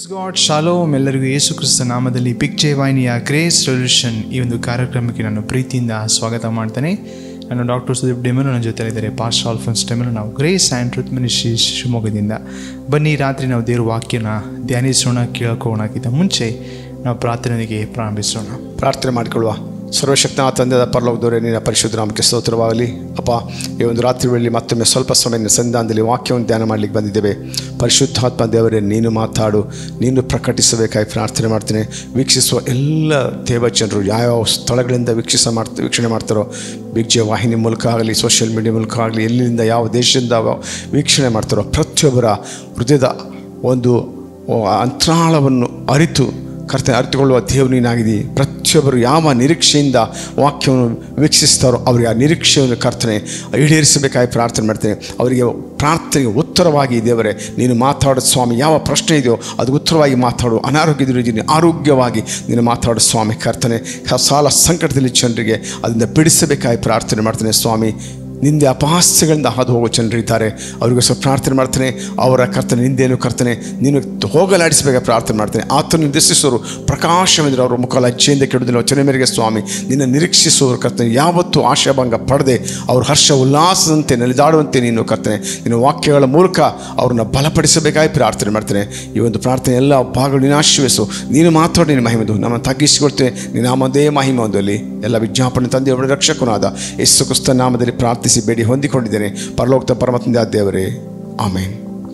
Praise God shalom ಎಲ್ಲರಿಗೂ ಯೇಸು ಕ್ರಿಸ್ತ ನಾಮದಲ್ಲಿ ಪಿಕ್ಚೆ ವಾಹಿನಿಯ ಗ್ರೇಸ್ ರೆವಲ್ಯೂಷನ್ ಈ ಒಂದು ಕಾರ್ಯಕ್ರಮಕ್ಕೆ ನಾನು ಪ್ರೀತಿಯಿಂದ ಸ್ವಾಗತ ಮಾಡ್ತೇನೆ ನಾನು ಡಾಕ್ಟರ್ ಸುದೀಪ್ ಡೆಮನು ನನ್ನ ಜೊತೆ ಇದ್ದಾರೆ ಪಾಸ್ಟ್ ಆಲ್ಫನ್ಸ್ ಡೆಮನು ನಾವು ಗ್ರೇಸ್ ಆ್ಯಂಡ್ ಟ್ರುತ್ ಮಿನಿಸ್ಟ್ರಿ ಶಿವಮೊಗ್ಗದಿಂದ ಬನ್ನಿ ರಾತ್ರಿ ನಾವು ದೇವ್ರ ವಾಕ್ಯನ ಧ್ಯಾನಿಸೋಣ ಕೇಳ್ಕೊಳ್ಳೋಣಕ್ಕಿಂತ ಮುಂಚೆ ನಾವು ಪ್ರಾರ್ಥನೆಗೆ ಪ್ರಾರಂಭಿಸೋಣ ಪ್ರಾರ್ಥನೆ ಮಾಡಿಕೊಳ್ಳುವ ಸರ್ವಶಕ್ತನ ತಂದೆದ ಪರಲೋಕದವರೇ ನಿನ್ನ ಪರಿಶುದ್ಧ ನಾಮಕ್ಕೆ ಸ್ತೋತ್ರವಾಗಲಿ ಅಪ್ಪ ಈ ಒಂದು ರಾತ್ರಿ ವೇಳೆಯಲ್ಲಿ ಮತ್ತೊಮ್ಮೆ ಸ್ವಲ್ಪ ಸಮಯ ನಿನ್ನ ಸಂಧಾನದಲ್ಲಿ ವಾಕ್ಯವನ್ನು ಧ್ಯಾನ ಮಾಡಲಿಕ್ಕೆ ಬಂದಿದ್ದೇವೆ ಪರಿಶುದ್ಧಾತ್ಮ ದೇವರೇ ನೀನು ಮಾತಾಡು ನೀನು ಪ್ರಕಟಿಸಬೇಕಾಗಿ ಪ್ರಾರ್ಥನೆ ಮಾಡ್ತೇನೆ ವೀಕ್ಷಿಸುವ ಎಲ್ಲ ದೇವಜನರು ಯಾವ್ಯಾವ ಸ್ಥಳಗಳಿಂದ ವೀಕ್ಷಿಸ ಮಾಡ್ತ ವೀಕ್ಷಣೆ ಮಾಡ್ತಾರೋ ಬಿಗ್ಜೆ ವಾಹಿನಿ ಮೂಲಕ ಆಗಲಿ ಸೋಷಿಯಲ್ ಮೀಡಿಯಾ ಮೂಲಕ ಆಗಲಿ ಎಲ್ಲಿಂದ ಯಾವ ದೇಶದಿಂದ ವೀಕ್ಷಣೆ ಮಾಡ್ತಾರೋ ಪ್ರತಿಯೊಬ್ಬರ ಹೃದಯದ ಒಂದು ಅಂತರಾಳವನ್ನು ಅರಿತು ಕರ್ತನೆ ಅರಿತುಕೊಳ್ಳುವ ದೇವರು ನೀನಾಗಿದ್ದೀ ಪ್ರತಿಯೊಬ್ಬರು ಯಾವ ನಿರೀಕ್ಷೆಯಿಂದ ವಾಕ್ಯವನ್ನು ವೀಕ್ಷಿಸ್ತಾರೋ ಅವರಿಗೆ ಆ ನಿರೀಕ್ಷೆಯನ್ನು ಕರ್ತನೆ ಈಡೇರಿಸಬೇಕಾಗಿ ಪ್ರಾರ್ಥನೆ ಮಾಡ್ತೇನೆ ಅವರಿಗೆ ಪ್ರಾರ್ಥನೆಗೆ ಉತ್ತರವಾಗಿ ದೇವರೇ ನೀನು ಮಾತಾಡೋ ಸ್ವಾಮಿ ಯಾವ ಪ್ರಶ್ನೆ ಇದೆಯೋ ಅದು ಉತ್ತರವಾಗಿ ಮಾತಾಡು ಅನಾರೋಗ್ಯದಲ್ಲಿ ಆರೋಗ್ಯವಾಗಿ ನೀನು ಮಾತಾಡೋ ಸ್ವಾಮಿ ಕರ್ತನೆ ಸಾಲ ಸಂಕಟದಲ್ಲಿ ಜನರಿಗೆ ಅದರಿಂದ ಬಿಡಿಸಬೇಕಾಗಿ ಪ್ರಾರ್ಥನೆ ಮಾಡ್ತೇನೆ ಸ್ವಾಮಿ ನಿಂದೆ ಅಪಹಾಸ್ಯಗಳಿಂದ ಹಾದು ಹೋಗೋ ಜನರಿದ್ದಾರೆ ಅವರಿಗೋಸ್ಕರ ಪ್ರಾರ್ಥನೆ ಮಾಡ್ತೇನೆ ಅವರ ಕರ್ತನೆ ನಿಂದೇನು ಕರ್ತನೆ ನೀನು ಹೋಗಲಾಡಿಸಬೇಕಾಗಿ ಪ್ರಾರ್ಥನೆ ಮಾಡ್ತೇನೆ ಆತನು ನಿರ್ದೇಶಿಸೋರು ಪ್ರಕಾಶವೆಂದರೆ ಅವರ ಮುಖ ಲಜ್ಜೆಯಿಂದ ಕೆಡುವುದಿಲ್ಲ ವಚನ ಮೇರೆಗೆ ಸ್ವಾಮಿ ನಿನ್ನ ನಿರೀಕ್ಷಿಸುವವರು ಕರ್ತನೆ ಯಾವತ್ತೂ ಆಶಾಭಂಗ ಪಡೆದೆ ಅವರು ಹರ್ಷ ಉಲ್ಲಾಸದಂತೆ ನಲಿದಾಡುವಂತೆ ನೀನು ಕರ್ತನೆ ನಿನ್ನ ವಾಕ್ಯಗಳ ಮೂಲಕ ಅವ್ರನ್ನ ಬಲಪಡಿಸಬೇಕಾಗಿ ಪ್ರಾರ್ಥನೆ ಮಾಡ್ತೇನೆ ಈ ಒಂದು ಪ್ರಾರ್ಥನೆ ಎಲ್ಲ ಭಾಗಗಳು ನೀನು ಆಶ್ರಯಿಸು ನೀನು ಮಾತಾಡಿ ನಿನ್ನ ಮಹಿಮೆದು ನಮ್ಮನ್ನು ತಗ್ಗಿಸಿಕೊಳ್ತೇನೆ ನಿನ್ನ ನಾಮದೇ ಮಹಿಮೆ ಒಂದಲ್ಲಿ ಎಲ್ಲ ವಿಜ್ಞಾಪನೆ ತಂದೆ ಅವರ ರಕ್ಷಕನಾದ ಯೇಸು ಕ್ರಿಸ್ತ ನಾಮದಲ್ಲಿ ಪ್ರಾರ್ಥಿಸಿ ಬೇಡಿ ಹೊಂದಿಕೊಂಡಿದ್ದೇನೆ ಪರಲೋಕ್ತ ಪರಮತಂದೆ ದೇವರೇ ಆಮೇನ್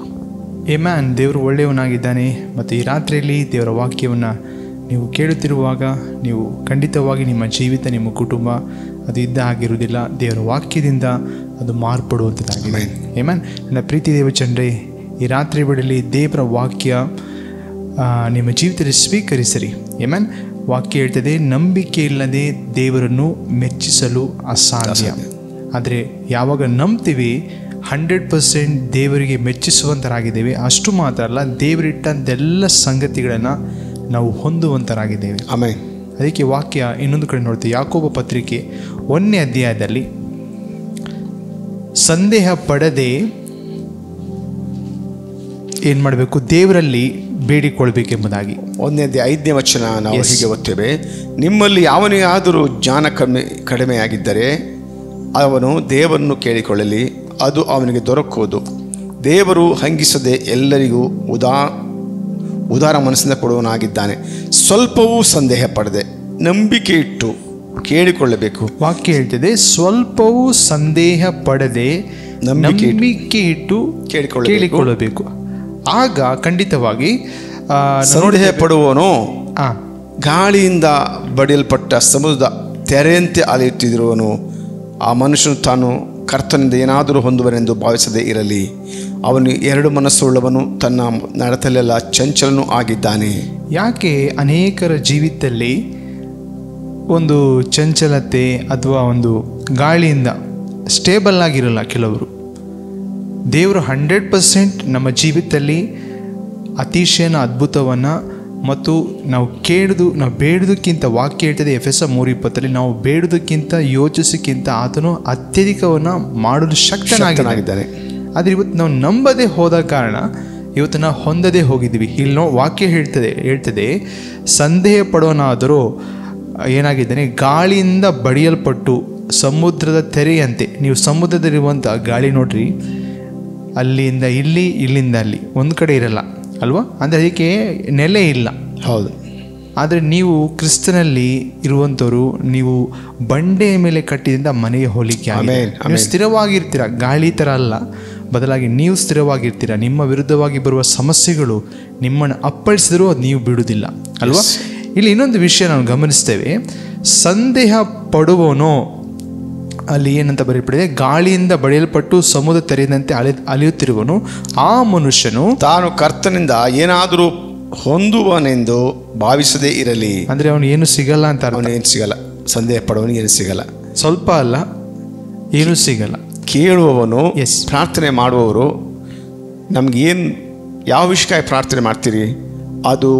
ಎ ಮ್ಯಾನ್ ದೇವರು ಒಳ್ಳೆಯವನಾಗಿದ್ದಾನೆ ಮತ್ತು ಈ ರಾತ್ರಿಯಲ್ಲಿ ದೇವರ ವಾಕ್ಯವನ್ನು ನೀವು ಕೇಳುತ್ತಿರುವಾಗ ನೀವು ಖಂಡಿತವಾಗಿ ನಿಮ್ಮ ಜೀವಿತ ನಿಮ್ಮ ಕುಟುಂಬ ಅದು ಇದ್ದ ಆಗಿರುವುದಿಲ್ಲ ದೇವರ ವಾಕ್ಯದಿಂದ ಅದು ಮಾರ್ಪಡುವಂಥದ್ದಾಗಿದೆ ಎ ಮ್ಯಾನ್ ನನ್ನ ಪ್ರೀತಿ ದೇವಚಂಡ್ರೆ ಈ ರಾತ್ರಿ ವೇಳೆಯಲ್ಲಿ ದೇವರ ವಾಕ್ಯ ಆ, ನಿಮ್ಮ ಜೀವಿತದಲ್ಲಿ ಸ್ವೀಕರಿಸಿರಿ ಎ ಮ್ಯಾನ್ ವಾಕ್ಯ ಹೇಳ್ತದೆ ನಂಬಿಕೆ ಇಲ್ಲದೆ ದೇವರನ್ನು ಮೆಚ್ಚಿಸಲು ಅಸಾಧ್ಯ ಆದರೆ ಯಾವಾಗ ನಂಬ್ತೀವಿ ಹಂಡ್ರೆಡ್ ಪರ್ಸೆಂಟ್ ದೇವರಿಗೆ ಮೆಚ್ಚಿಸುವಂತರಾಗಿದ್ದೇವೆ ಅಷ್ಟು ಮಾತ್ರ ಅಲ್ಲ ದೇವರಿಟ್ಟಂತೆಲ್ಲ ಸಂಗತಿಗಳನ್ನು ನಾವು ಹೊಂದುವಂತರಾಗಿದ್ದೇವೆ ಆಮೇನ್ ಅದಕ್ಕೆ ವಾಕ್ಯ ಇನ್ನೊಂದು ಕಡೆ ನೋಡ್ತೀವಿ ಯಾಕೋಬ ಪತ್ರಿಕೆ ಒಂದನೇ ಅಧ್ಯಾಯದಲ್ಲಿ ಸಂದೇಹ ಪಡದೆ ಏನು ಮಾಡಬೇಕು ದೇವರಲ್ಲಿ ಬೇಡಿಕೊಳ್ಬೇಕೆಂಬುದಾಗಿ ಒಂದನೇ ಐದನೇ ವಚನ ನಾವು ಹೀಗೆ ಓದ್ತೇವೆ ನಿಮ್ಮಲ್ಲಿ ಯಾವನಿಗಾದರೂ ಜ್ಞಾನ ಕಮ್ಮಿ ಕಡಿಮೆಯಾಗಿದ್ದರೆ ಅವನು ದೇವರನ್ನು ಕೇಳಿಕೊಳ್ಳಲಿ ಅದು ಅವನಿಗೆ ದೊರಕುವುದು ದೇವರು ಹಂಗಿಸದೆ ಎಲ್ಲರಿಗೂ ಉದಾ ಉದಾರ ಮನಸ್ಸಿಂದ ಕೊಡುವನಾಗಿದ್ದಾನೆ ಸ್ವಲ್ಪವೂ ಸಂದೇಹ ಪಡದೆ ನಂಬಿಕೆ ಇಟ್ಟು ಕೇಳಿಕೊಳ್ಳಬೇಕು ವಾಕ್ಯ ಹೇಳ್ತಿದೆ ಸ್ವಲ್ಪವೂ ಸಂದೇಹ ಪಡದೆ ನಂಬಿಕೆ ಇಟ್ಟು- ನಂಬಿಕೆ ಇಟ್ಟು ಕೇಳಿಕೊಳ್ಳಬೇಕು. ಕೇಳಿಕೊಳ್ಳಬೇಕು ಆಗ ಖಂಡಿತವಾಗಿ ಆ, ನಾವು ಸಂದೇಹ ಪಡುವವನು ಆ, ಗಾಳಿಯಿಂದ ಬಡಿಯಲ್ಪಟ್ಟ ಸಮುದ್ರದ ತೆರೆಯಂತೆ ಅಲೆಯುತ್ತಿರುವನು ಆ ಮನುಷ್ಯನು ತಾನು ಕರ್ತನಿಂದ ಏನಾದರೂ ಹೊಂದುವನೆಂದು ಭಾವಿಸದೇ ಇರಲಿ ಅವನು ಎರಡು ಮನಸ್ಸುಳ್ಳವನು ತನ್ನ ನಡತಲೆಲ್ಲ ಚಂಚಲನೂ ಆಗಿದ್ದಾನೆ ಯಾಕೆ ಅನೇಕರ ಜೀವಿತದಲ್ಲಿ ಒಂದು ಚಂಚಲತೆ ಅಥವಾ ಒಂದು ಗಾಳಿಯಿಂದ ಸ್ಟೇಬಲ್ ಆಗಿರಲ್ಲ ಕೆಲವರು ದೇವರು ಹಂಡ್ರೆಡ್ ಪರ್ಸೆಂಟ್ ನಮ್ಮ ಜೀವಿತದಲ್ಲಿ ಅತಿಶಯನ ಅದ್ಭುತವನ್ನು ಮತ್ತು ನಾವು ಕೇಳಿದು ನಾವು ಬೇಡೋದಕ್ಕಿಂತ ವಾಕ್ಯ ಹೇಳ್ತದೆ ಎಫ್ ಎಸ್ ಮೂರು ಇಪ್ಪತ್ತರಲ್ಲಿ ನಾವು ಬೇಡೋದಕ್ಕಿಂತ ಯೋಚಿಸೋಕ್ಕಿಂತ ಆತನು ಅತ್ಯಧಿಕವನ್ನು ಮಾಡಲು ಶಕ್ತನಾಗಿದ್ದಾನೆ ಶಕ್ತನಾಗಿದ್ದಾನೆ ಆದರೆ ಇವತ್ತು ನಾವು ನಂಬದೇ ಹೋದ ಕಾರಣ ಇವತ್ತು ನಾವು ಹೊಂದದೇ ಹೋಗಿದ್ದೀವಿ ಇಲ್ಲಿ ನೋ ವಾಕ್ಯ ಹೇಳ್ತದೆ ಹೇಳ್ತದೆ ಸಂದೇಹ ಪಡೋನಾದರೂ ಏನಾಗಿದ್ದಾನೆ ಗಾಳಿಯಿಂದ ಬಡಿಯಲ್ಪಟ್ಟು ಸಮುದ್ರದ ತೆರೆಯಂತೆ ನೀವು ಸಮುದ್ರದಲ್ಲಿರುವಂಥ ಗಾಳಿ ನೋಡ್ರಿ ಅಲ್ಲಿಂದ ಇಲ್ಲಿ ಇಲ್ಲಿಂದ ಅಲ್ಲಿ ಒಂದು ಕಡೆ ಇರಲ್ಲ ಅಲ್ವಾ ಅಂದರೆ ಅದಕ್ಕೆ ನೆಲೆ ಇಲ್ಲ ಹೌದು ಆದರೆ ನೀವು ಕ್ರಿಸ್ತನಲ್ಲಿ ಇರುವಂಥವ್ರು ನೀವು ಬಂಡೆಯ ಮೇಲೆ ಕಟ್ಟಿದಿಂದ ಮನೆಗೆ ಹೋಲಿಕೆ ಆಗಿದೆ. ಆಮೆನ್, ನೀವು ಸ್ಥಿರವಾಗಿರ್ತೀರ ಗಾಳಿ ಥರ ಅಲ್ಲ ಬದಲಾಗಿ ನೀವು ಸ್ಥಿರವಾಗಿರ್ತೀರ ನಿಮ್ಮ ವಿರುದ್ಧವಾಗಿ ಬರುವ ಸಮಸ್ಯೆಗಳು ನಿಮ್ಮನ್ನು ಅಪ್ಪಳಿಸಿದರೂ ಅದು ನೀವು ಬಿಡುವುದಿಲ್ಲ ಅಲ್ವಾ ಇಲ್ಲಿ ಇನ್ನೊಂದು ವಿಷಯ ನಾವು ಗಮನಿಸ್ತೇವೆ ಸಂದೇಹ ಪಡುವವನೋ ಅಲ್ಲಿ ಏನಂತ ಬರೆಯಲ್ಪಟ್ಟಿದೆ ಗಾಳಿಯಿಂದ ಬಡಿಯಲ್ಪಟ್ಟು ಸಮುದ್ರ ತೆರೆದಂತೆ ಅಲೆ ಅಲೆಯುತ್ತಿರುವನು ಆ ಮನುಷ್ಯನು ತಾನು ಕರ್ತನಿಂದ ಏನಾದರೂ ಹೊಂದುವನೆಂದು ಭಾವಿಸದೇ ಇರಲಿ ಅಂದರೆ ಅವನು ಏನು ಸಿಗಲ್ಲ ಅಂತ ಅರ್ಥ ಅವನೇನು ಸಿಗಲ್ಲ ಸಂದೇಹ ಪಡುವವನಿಗೆ ಏನು ಸಿಗಲ್ಲ ಸ್ವಲ್ಪ ಅಲ್ಲ ಏನೂ ಸಿಗಲ್ಲ ಕೇಳುವವನು Yes. ಪ್ರಾರ್ಥನೆ ಮಾಡುವವರು ನಮಗೇನು ಯಾವ ವಿಷಯಕ್ಕಾಗಿ ಪ್ರಾರ್ಥನೆ ಮಾಡ್ತೀರಿ ಅದು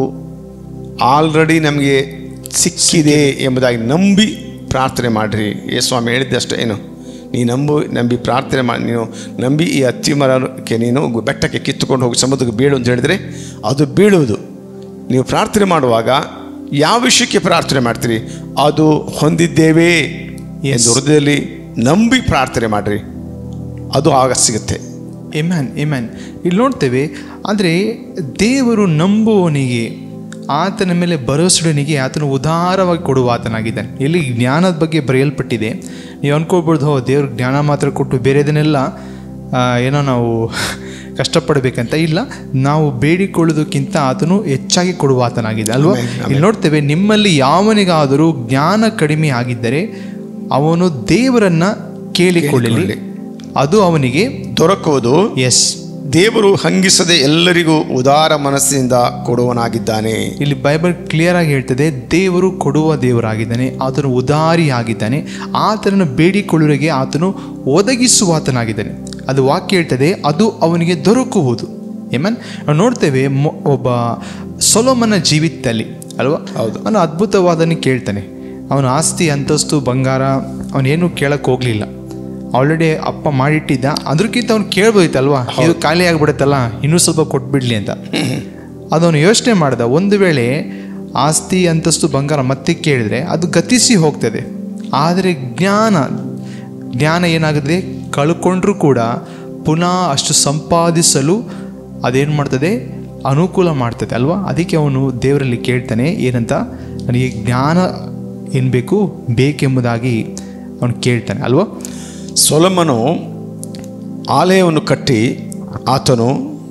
ಆಲ್ರೆಡಿ ನಮಗೆ ಸಿಕ್ಕಿದೆ ಎಂಬುದಾಗಿ ನಂಬಿ ಪ್ರಾರ್ಥನೆ ಮಾಡಿರಿ ಏ ಸ್ವಾಮಿ ಹೇಳಿದ್ದೆ ಅಷ್ಟೇ ಏನು ನೀ ನಂಬು ನಂಬಿ ಪ್ರಾರ್ಥನೆ ಮಾಡಿ ನೀನು ನಂಬಿ ಈ ಅತ್ತಿ ಮರಕ್ಕೆ ನೀನು ಬೆಟ್ಟಕ್ಕೆ ಕಿತ್ತುಕೊಂಡು ಹೋಗಿ ಸಮುದ್ರಕ್ಕೆ ಬೀಳು ಅಂತ ಹೇಳಿದರೆ ಅದು ಬೀಳುವುದು ನೀವು ಪ್ರಾರ್ಥನೆ ಮಾಡುವಾಗ ಯಾವ ವಿಷಯಕ್ಕೆ ಪ್ರಾರ್ಥನೆ ಮಾಡ್ತೀರಿ ಅದು ಹೊಂದಿದ್ದೇವೆ Yes. ಎಂದು ಹೃದಯದಲ್ಲಿ ನಂಬಿ ಪ್ರಾರ್ಥನೆ ಮಾಡಿರಿ ಅದು ಆಗ ಸಿಗುತ್ತೆ ಎಮ್ಯಾನ್ ಎಮ್ಯಾನ್ ಇಲ್ಲಿ ನೋಡ್ತೇವೆ ಅಂದರೆ ದೇವರು ನಂಬುವವನಿಗೆ ಆತನ ಮೇಲೆ ಭರವಸೆನಿಗೆ ಆತನು ಉದಾರವಾಗಿ ಕೊಡುವ ಆತನಾಗಿದ್ದಾನೆ ಇಲ್ಲಿ ಜ್ಞಾನದ ಬಗ್ಗೆ ಬರೆಯಲ್ಪಟ್ಟಿದೆ ನೀವು ಅನ್ಕೋಬೋದು ಹೋ ದೇವ್ರ ಜ್ಞಾನ ಮಾತ್ರ ಕೊಟ್ಟು ಬೇರೆದನ್ನೆಲ್ಲ ಆ, ಏನೋ ನಾವು ಕಷ್ಟಪಡಬೇಕಂತ ಇಲ್ಲ ನಾವು ಬೇಡಿಕೊಳ್ಳೋದಕ್ಕಿಂತ ಆತನು ಹೆಚ್ಚಾಗಿ ಕೊಡುವ ಆತನಾಗಿದೆ ಅಲ್ವಾ ಇಲ್ಲಿ ನೋಡ್ತೇವೆ ನಿಮ್ಮಲ್ಲಿ ಯಾವನಿಗಾದರೂ ಜ್ಞಾನ ಕಡಿಮೆ ಆಗಿದ್ದರೆ ಅವನು ದೇವರನ್ನ ಕೇಳಿಕೊಳ್ಳಲಿ ಅದು ಅವನಿಗೆ ದೊರಕುವುದು ಎಸ್ ದೇವರು ಹಂಗಿಸದೆ ಎಲ್ಲರಿಗೂ ಉದಾರ ಮನಸ್ಸಿನಿಂದ ಕೊಡುವನಾಗಿದ್ದಾನೆ ಇಲ್ಲಿ ಬೈಬಲ್ ಕ್ಲಿಯರ್ ಆಗಿ ಹೇಳ್ತದೆ ದೇವರು ಕೊಡುವ ದೇವರಾಗಿದ್ದಾನೆ ಆತನು ಉದಾರಿಯಾಗಿದ್ದಾನೆ ಆತನನ್ನು ಬೇಡಿಕೊಳ್ಳುವರಿಗೆ ಆತನು ಒದಗಿಸುವ ಆತನಾಗಿದ್ದಾನೆ ಅದು ವಾಕ್ಯ ಹೇಳ್ತದೆ ಅದು ಅವನಿಗೆ ದೊರಕುವುದು ಏಮನ್ ನಾವು ನೋಡ್ತೇವೆ ಮೊ- ಒಬ್ಬ ಸೊಲೋಮನ ಜೀವಿತದಲ್ಲಿ ಅಲ್ವಾ ಹೌದು. ಅವನು ಅದ್ಭುತವಾದನ್ನು ಕೇಳ್ತಾನೆ ಅವನ ಆಸ್ತಿ ಅಂತಸ್ತು ಬಂಗಾರ ಅವನೇನು ಕೇಳಕ್ಕೆ ಹೋಗಲಿಲ್ಲ ಆಲ್ರೆಡಿ ಅಪ್ಪ ಮಾಡಿಟ್ಟಿದ್ದ ಅದಕ್ಕಿಂತ ಅವ್ನು ಕೇಳ್ಬೋದಿತ್ತಲ್ವಾ ಇದು ಖಾಲಿ ಆಗ್ಬಿಡುತ್ತಲ್ಲ ಇನ್ನೂ ಸ್ವಲ್ಪ ಕೊಟ್ಬಿಡ್ಲಿ ಅಂತ ಅದವನು ಯೋಚನೆ ಮಾಡ್ದ ಒಂದು ವೇಳೆ ಆಸ್ತಿ ಅಂತಸ್ತು ಬಂಗಾರ ಮತ್ತೆ ಕೇಳಿದ್ರೆ ಅದು ಗತಿಸಿ ಹೋಗ್ತದೆ ಆದರೆ ಜ್ಞಾನ ಜ್ಞಾನ ಏನಾಗುತ್ತೆ ಕಳ್ಕೊಂಡ್ರೂ ಕೂಡ ಪುನಃ ಅಷ್ಟು ಸಂಪಾದಿಸಲು ಅದೇನು ಮಾಡ್ತದೆ ಅನುಕೂಲ ಮಾಡ್ತದೆ ಅಲ್ವಾ ಅದಕ್ಕೆ ಅವನು ದೇವರಲ್ಲಿ ಕೇಳ್ತಾನೆ ಏನಂತ ನನಗೆ ಜ್ಞಾನ ಏನು ಬೇಕು ಬೇಕೆಂಬುದಾಗಿ ಅವನು ಕೇಳ್ತಾನೆ ಅಲ್ವಾ ಸೊಲಮನು ಆಲಯವನ್ನು ಕಟ್ಟಿ ಆತನು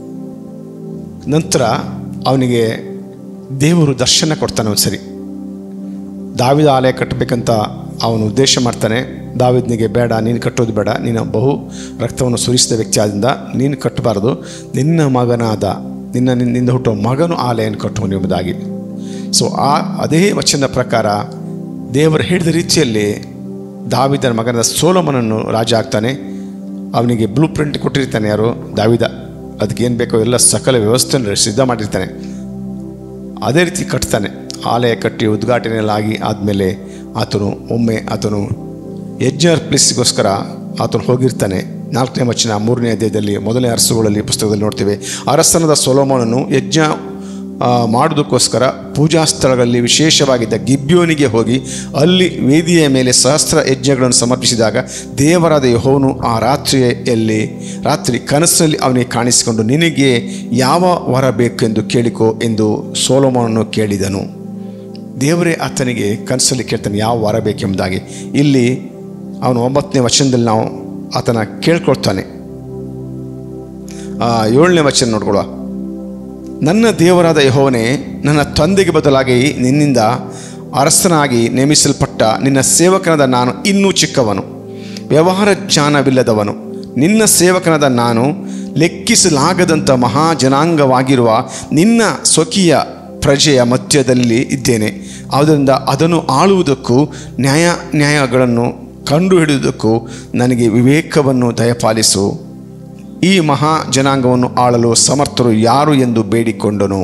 ನಂತರ ಅವನಿಗೆ ದೇವರು ದರ್ಶನ ಕೊಡ್ತಾನೆ ಒಂದು ಸರಿ ದಾವಿದ ಆಲಯ ಕಟ್ಟಬೇಕಂತ ಅವನು ಉದ್ದೇಶ ಮಾಡ್ತಾನೆ ದಾವಿದನಿಗೆ ಬೇಡ ನೀನು ಕಟ್ಟೋದು ಬೇಡ ನೀನು ಬಹು ರಕ್ತವನ್ನು ಸುರಿಸಿದ ವ್ಯಕ್ತಿ ಆದ್ರಿಂದ ನೀನು ಕಟ್ಟಬಾರದು ನಿನ್ನ ಮಗನಾದ ನಿನ್ನ ನಿನ್ನಿಂದ ಹುಟ್ಟುವ ಮಗನು ಆಲಯವನ್ನು ಕಟ್ಟುವನು ಎಂಬುದಾಗಿ ಸೊ ಆ ಅದೇ ವಚನದ ಪ್ರಕಾರ ದೇವರು ಹೇಳಿದ ರೀತಿಯಲ್ಲಿ ದಾವಿದನ ಮಗನಾದ ಸೋಲಮನನ್ನು ರಾಜ ಆಗ್ತಾನೆ ಅವನಿಗೆ ಬ್ಲೂ ಪ್ರಿಂಟ್ ಕೊಟ್ಟಿರ್ತಾನೆ ಯಾರು ದಾವಿದ ಅದಕ್ಕೆ ಏನು ಬೇಕೋ ಎಲ್ಲ ಸಕಲ ವ್ಯವಸ್ಥೆಯನ್ನು ಸಿದ್ಧ ಮಾಡಿರ್ತಾನೆ ಅದೇ ರೀತಿ ಕಟ್ತಾನೆ ಆಲಯ ಕಟ್ಟಿ ಉದ್ಘಾಟನೆ ಎಲ್ಲ ಆಗಿ ಆದಮೇಲೆ ಆತನು ಒಮ್ಮೆ ಆತನು ಯಜ್ಞರ್ ಪ್ಲೇಸ್ಗೋಸ್ಕರ ಆತನು ಹೋಗಿರ್ತಾನೆ ನಾಲ್ಕನೇ ವಚನ ಮೂರನೇ ಅಧ್ಯಾಯದಲ್ಲಿ ಮೊದಲನೇ ಅರಸುಗಳಲ್ಲಿ ಪುಸ್ತಕದಲ್ಲಿ ನೋಡ್ತೇವೆ ಅರಸನದ ಸೊಲೋಮನನು ಯಜ್ಞ ಆ, ಮಾಡೋದಕ್ಕೋಸ್ಕರ ಪೂಜಾ ಸ್ಥಳಗಳಲ್ಲಿ ವಿಶೇಷವಾಗಿದ್ದ ಗಿಬ್ಯೋನಿಗೆ ಹೋಗಿ ಅಲ್ಲಿ ವೇದಿಯ ಮೇಲೆ ಸಹಸ್ರ ಯಜ್ಞಗಳನ್ನು ಸಮರ್ಪಿಸಿದಾಗ ದೇವರಾದ ಯಹೋವನು ಆ ರಾತ್ರಿಯಲ್ಲಿ ರಾತ್ರಿ ಕನಸಿನಲ್ಲಿ ಅವನಿಗೆ ಕಾಣಿಸಿಕೊಂಡು ನಿನಗೆ ಯಾವ ವರ ಬೇಕೆಂದು ಕೇಳಿಕೋ ಎಂದು ಸೋಲೋಮನನ್ನು ಕೇಳಿದನು ದೇವರೇ ಆತನಿಗೆ ಕನಸಲ್ಲಿ ಕೇಳ್ತಾನೆ ಯಾವ ವರ ಬೇಕೆಂಬುದಾಗಿ ಇಲ್ಲಿ ಅವನು ಒಂಬತ್ತನೇ ವಚನದಲ್ಲಿ ನಾವು ಆತನ ಕೇಳ್ಕೊಳ್ತಾನೆ ಆ, ಏಳನೇ ವಚನ ನೋಡ್ಕೊಳ್ಳುವ ನನ್ನ ದೇವರಾದ ಯಹೋವನೇ ನನ್ನ ತಂದೆಗೆ ಬದಲಾಗಿ ನಿನ್ನಿಂದ ಅರಸನಾಗಿ ನೇಮಿಸಲ್ಪಟ್ಟ ನಿನ್ನ ಸೇವಕನಾದ ನಾನು ಇನ್ನೂ ಚಿಕ್ಕವನು ವ್ಯವಹಾರ ಜ್ಞಾನವಿಲ್ಲದವನು ನಿನ್ನ ಸೇವಕನಾದ ನಾನು ಲೆಕ್ಕಿಸಲಾಗದಂಥ ಮಹಾಜನಾಂಗವಾಗಿರುವ ನಿನ್ನ ಸ್ವಕೀಯ ಪ್ರಜೆಯ ಮಧ್ಯದಲ್ಲಿ ಇದ್ದೇನೆ ಆದ್ದರಿಂದ ಅದನ್ನು ಆಳುವುದಕ್ಕೂ ನ್ಯಾಯ ನ್ಯಾಯಗಳನ್ನು ಕಂಡುಹಿಡಿಯುವುದಕ್ಕೂ ನನಗೆ ವಿವೇಕವನ್ನು ದಯಪಾಲಿಸು ಈ ಮಹಾ ಜನಾಂಗವನ್ನು ಆಳಲು ಸಮರ್ಥರು ಯಾರು ಎಂದು ಬೇಡಿಕೊಂಡನು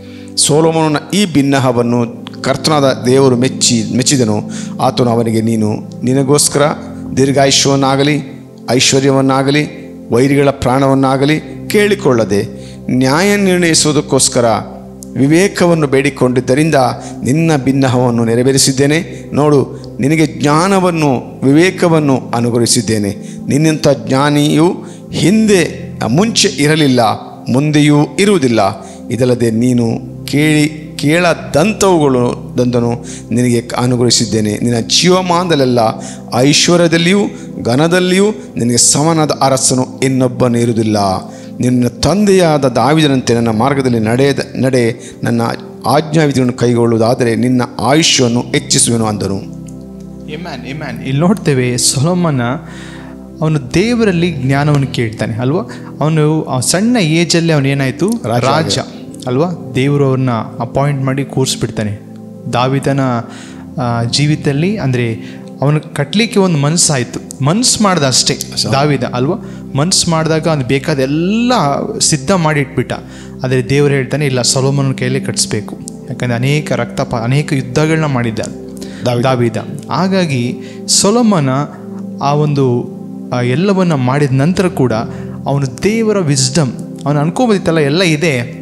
ಸೋಲೋಮನ ಈ ಭಿನ್ನಹವನ್ನು ಕರ್ತನಾದ ದೇವರು ಮೆಚ್ಚಿ ಮೆಚ್ಚಿದನು ಆತನು ಅವನಿಗೆ ನೀನು ನಿನಗೋಸ್ಕರ ದೀರ್ಘಾಯುಷ್ಯವನ್ನಾಗಲಿ ಐಶ್ವರ್ಯವನ್ನಾಗಲಿ ವೈರಿಗಳ ಪ್ರಾಣವನ್ನಾಗಲಿ ಕೇಳಿಕೊಳ್ಳದೆ ನ್ಯಾಯ ನಿರ್ಣಯಿಸುವುದಕ್ಕೋಸ್ಕರ ವಿವೇಕವನ್ನು ಬೇಡಿಕೊಂಡಿದ್ದರಿಂದ ನಿನ್ನ ಭಿನ್ನಹವನ್ನು ನೆರವೇರಿಸಿದ್ದೇನೆ ನೋಡು ನಿನಗೆ ಜ್ಞಾನವನ್ನು ವಿವೇಕವನ್ನು ಅನುಗ್ರಹಿಸಿದ್ದೇನೆ ನಿನ್ನಂಥ ಜ್ಞಾನಿಯು ಹಿಂದೆ ಮುಂಚೆ ಇರಲಿಲ್ಲ ಮುಂದೆಯೂ ಇರುವುದಿಲ್ಲ ಇದಲ್ಲದೆ ನೀನು ಕೇಳಿ ಕೇಳದಂಥವುಗಳು ದಂದನು ನಿನಗೆ ಅನುಗ್ರಹಿಸಿದ್ದೇನೆ ನಿನ್ನ ಜೀವಮಾನದಲ್ಲೆಲ್ಲ ಐಶ್ವರ್ಯದಲ್ಲಿಯೂ ಘನದಲ್ಲಿಯೂ ನಿನಗೆ ಸಮನಾದ ಅರಸನು ಇನ್ನೊಬ್ಬನು ಇರುವುದಿಲ್ಲ ನಿನ್ನ ತಂದೆಯಾದ ದಾವಿದನಂತೆ ನನ್ನ ಮಾರ್ಗದಲ್ಲಿ ನಡೆಯದ ನಡೆ ನನ್ನ ಆಜ್ಞಾವಿಧಿಯನ್ನು ಕೈಗೊಳ್ಳುವುದಾದರೆ ನಿನ್ನ ಆಯುಷ್ಯವನ್ನು ಹೆಚ್ಚಿಸುವೆನು ಅಂದನು ಇಮ್ಯಾನ್ ಇಮ್ಯಾನ್ ಇಲ್ಲಿ ನೋಡ್ತೇವೆ ಸೊಲೋಮನ ಅವನು ದೇವರಲ್ಲಿ ಜ್ಞಾನವನ್ನು ಕೇಳ್ತಾನೆ ಅಲ್ವಾ ಅವನು ಆ ಸಣ್ಣ ಏಜಲ್ಲಿ ಅವನು ಏನಾಯಿತು ರಾಜ ರಾಜ ಅಲ್ವಾ ದೇವರು ಅವ್ರನ್ನ ಅಪಾಯಿಂಟ್ ಮಾಡಿ ಕೂರಿಸ್ಬಿಡ್ತಾನೆ ದಾವಿದನ ಆ, ಜೀವಿತದಲ್ಲಿ ಅಂದರೆ ಅವನು ಕಟ್ಟಲಿಕ್ಕೆ ಒಂದು ಮನಸ್ಸಾಯಿತು ಮನ್ಸು ಮಾಡ್ದ ಅಷ್ಟೇ ದಾವಿದ ಅಲ್ವಾ ಮನ್ಸು ಮಾಡಿದಾಗ ಅವ್ನು ಬೇಕಾದ ಎಲ್ಲ ಸಿದ್ಧ ಮಾಡಿ ಇಟ್ಬಿಟ್ಟ ಆದರೆ ದೇವರು ಹೇಳ್ತಾನೆ ಇಲ್ಲ ಸೊಲೋಮನ ಕೈಯಲ್ಲಿ ಕಟ್ಟಿಸ್ಬೇಕು ಯಾಕಂದರೆ ಅನೇಕ ರಕ್ತಪ ಅನೇಕ ಯುದ್ಧಗಳನ್ನ ಮಾಡಿದ್ದ ದಾವೀದ. ದಾವಿದ ಹಾಗಾಗಿ ಸೊಲೊಮನ ಆ ಒಂದು ಆ ಎಲ್ಲವನ್ನ ಮಾಡಿದ ನಂತರ ಕೂಡ ಅವನು ದೇವರ ವಿಸ್ಡಮ್ ಅವನು ಅನ್ಕೋಬೋದಿತ್ತಲ್ಲ ಎಲ್ಲ ಇದೆ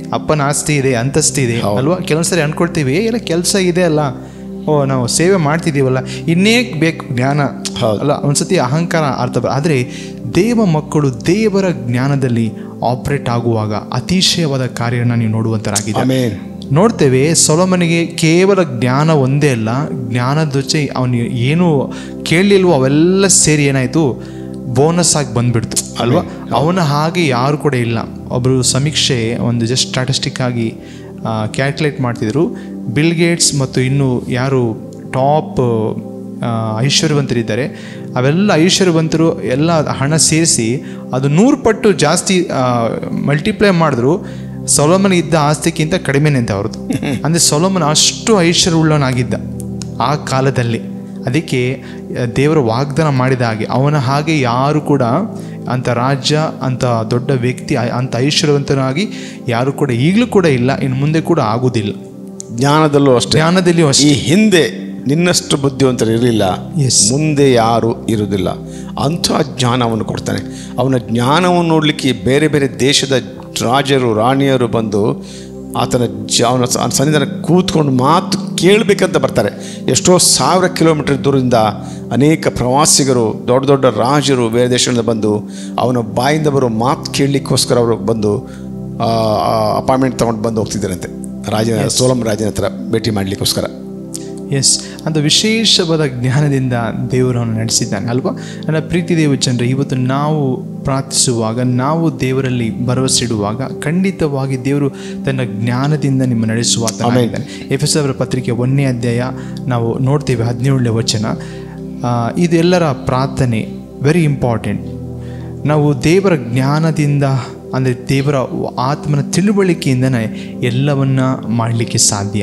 ಅಪ್ಪನ ಆಸ್ತಿ ಇದೆ ಅಂತಸ್ತಿ ಇದೆ ಅಲ್ವಾ ಕೆಲವೊಂದ್ಸರಿ ಅನ್ಕೊಳ್ತೀವಿ "ಏ, ಎಲ್ಲ ಕೆಲಸ ಇದೆ ಅಲ್ಲ ಓ ನಾವು ಸೇವೆ ಮಾಡ್ತಿದ್ದೀವಲ್ಲ ಇನ್ನೇಕ್ ಬೇಕು ಜ್ಞಾನ ಹೌದು. ಅಲ್ಲ ಒಂದ್ಸತಿ ಅಹಂಕಾರ ಅರ್ಥ ಬರ ಆದರೆ ದೇವ ಮಕ್ಕಳು ದೇವರ ಜ್ಞಾನದಲ್ಲಿ ಆಪರೇಟ್ ಆಗುವಾಗ ಅತಿಶಯವಾದ ಕಾರ್ಯನ ನೀವು ನೋಡುವಂತರಾಗಿದೆ ಆಮೇನ್ ನೋಡ್ತೇವೆ ಸೊಲೊಮನಿಗೆ ಕೇವಲ ಜ್ಞಾನ ಒಂದೇ ಅಲ್ಲ ಜ್ಞಾನದ ಜೊತೆ ಅವನು ಏನು ಕೇಳಲಿಲ್ವೋ ಅವೆಲ್ಲ ಸೇರಿ ಏನಾಯಿತು ಬೋನಸ್ ಆಗಿ ಬಂದ್ಬಿಡ್ತು ಅಲ್ವಾ ಅವನ ಹಾಗೆ ಯಾರು ಕೂಡ ಇಲ್ಲ ಒಬ್ಬರು ಸಮೀಕ್ಷೆ ಒಂದು ಜಸ್ಟ್ ಸ್ಟಾಟಿಸ್ಟಿಕ್ ಆಗಿ ಕ್ಯಾಲ್ಕುಲೇಟ್ ಮಾಡ್ತಿದ್ರು ಬಿಲ್ ಗೇಟ್ಸ್ ಮತ್ತು ಇನ್ನು ಯಾರು ಟಾಪ್ ಐಶ್ವರ್ಯವಂತರಿದ್ದಾರೆ ಅವೆಲ್ಲ ಐಶ್ವರ್ಯವಂತರು ಎಲ್ಲ ಹಣ ಸೇರಿಸಿ ಅದು ನೂರು ಪಟ್ಟು ಜಾಸ್ತಿ ಮಲ್ಟಿಪ್ಲೈ ಮಾಡಿದ್ರು ಸೊಲೋಮನ್ ಇದ್ದ ಆಸ್ತಿಗಿಂತ ಕಡಿಮೆನೆ ಅಂತ ಅವ್ರದ್ದು ಅಂದರೆ ಸೊಲೋಮನ್ ಅಷ್ಟು ಐಶ್ವರ್ಯವುಳ್ಳವನಾಗಿದ್ದ ಆ ಕಾಲದಲ್ಲಿ ಅದಕ್ಕೆ ಆ, ದೇವರ ವಾಗ್ದಾನ ಮಾಡಿದ ಹಾಗೆ ಅವನ ಹಾಗೆ ಯಾರು ಕೂಡ ಅಂಥ ರಾಜ್ಯ ಅಂಥ ದೊಡ್ಡ ವ್ಯಕ್ತಿ ಆ- ಅಂಥ ಐಶ್ವರ್ಯವಂತನಾಗಿ ಯಾರು ಕೂಡ ಈಗಲೂ ಕೂಡ ಇಲ್ಲ ಇನ್ನು ಮುಂದೆ ಕೂಡ ಆಗುವುದಿಲ್ಲ ಜ್ಞಾನದಲ್ಲೂ ಅಷ್ಟೇ ಜ್ಞಾನದಲ್ಲಿಯೂ ಅಷ್ಟೇ ಈ ಹಿಂದೆ ನಿನ್ನಷ್ಟು ಬುದ್ಧಿವಂತರು ಇರಲಿಲ್ಲ Yes. ಮುಂದೆ ಯಾರು ಇರುವುದಿಲ್ಲ ಅಂಥ ಜ್ಞಾನವನ್ನು ಕೊಡ್ತಾನೆ ಅವನ ಜ್ಞಾನವನ್ನು ನೋಡಲಿಕ್ಕೆ ಬೇರೆ ಬೇರೆ ದೇಶದ ರಾಜರು ರಾಣಿಯರು ಬಂದು ಆತನ ಜ ಅವನ ಸ- ಸನ್ನಿಧಾನ ಕೂತ್ಕೊಂಡು ಮಾತು ಕೇಳಬೇಕಂತ ಬರ್ತಾರೆ ಎಷ್ಟೋ ಸಾವಿರ ಕಿಲೋಮೀಟರ್ ದೂರದಿಂದ ಅನೇಕ ಪ್ರವಾಸಿಗರು ದೊಡ್ಡ ದೊಡ್ಡ ರಾಜರು ಬೇರೆ ದೇಶಗಳಿಂದ ಬಂದು ಅವನ ಬಾಯಿಂದ ಬರೋ ಮಾತು ಕೇಳಲಿಕ್ಕೋಸ್ಕರ ಅವರು ಬಂದು ಅಪಾಯಿಂಟ್ಮೆಂಟ್ ತೊಗೊಂಡು ಬಂದು ಹೋಗ್ತಿದ್ದಾರಂತೆ ರಾಜನ ಸೋಲಂ ರಾಜನ ಹತ್ರ ಭೇಟಿ ಮಾಡಲಿಕ್ಕೋಸ್ಕರ ಎಸ್ ಅಂತ ವಿಶೇಷವಾದ ಜ್ಞಾನದಿಂದ ದೇವರನ್ನು ನಡೆಸಿದ್ದಾನೆ ಅಲ್ವಾ ನನ್ನ ಪ್ರೀತಿ ದೇವ ಜನರೇ ಇವತ್ತು ನಾವು ಪ್ರಾರ್ಥಿಸುವಾಗ ನಾವು ದೇವರಲ್ಲಿ ಭರವಸೆ ಇಡುವಾಗ ಖಂಡಿತವಾಗಿ ದೇವರು ತನ್ನ ಜ್ಞಾನದಿಂದ ನಿಮ್ಮ ನಡೆಸುವ ಎಫ್ ಎಸ್ ಅವರ ಪತ್ರಿಕೆ ಒಂದನೇ ಅಧ್ಯಾಯ ನಾವು ನೋಡ್ತೇವೆ ಹದಿನೇಳನೇ ವಚನ ಆ, ಇದು ಎಲ್ಲರ ಪ್ರಾರ್ಥನೆ ವೆರಿ ಇಂಪಾರ್ಟೆಂಟ್ ನಾವು ದೇವರ ಜ್ಞಾನದಿಂದ ಅಂದರೆ ದೇವರ ಆತ್ಮನ ತಿಳುವಳಿಕೆಯಿಂದನೇ ಎಲ್ಲವನ್ನ ಮಾಡಲಿಕ್ಕೆ ಸಾಧ್ಯ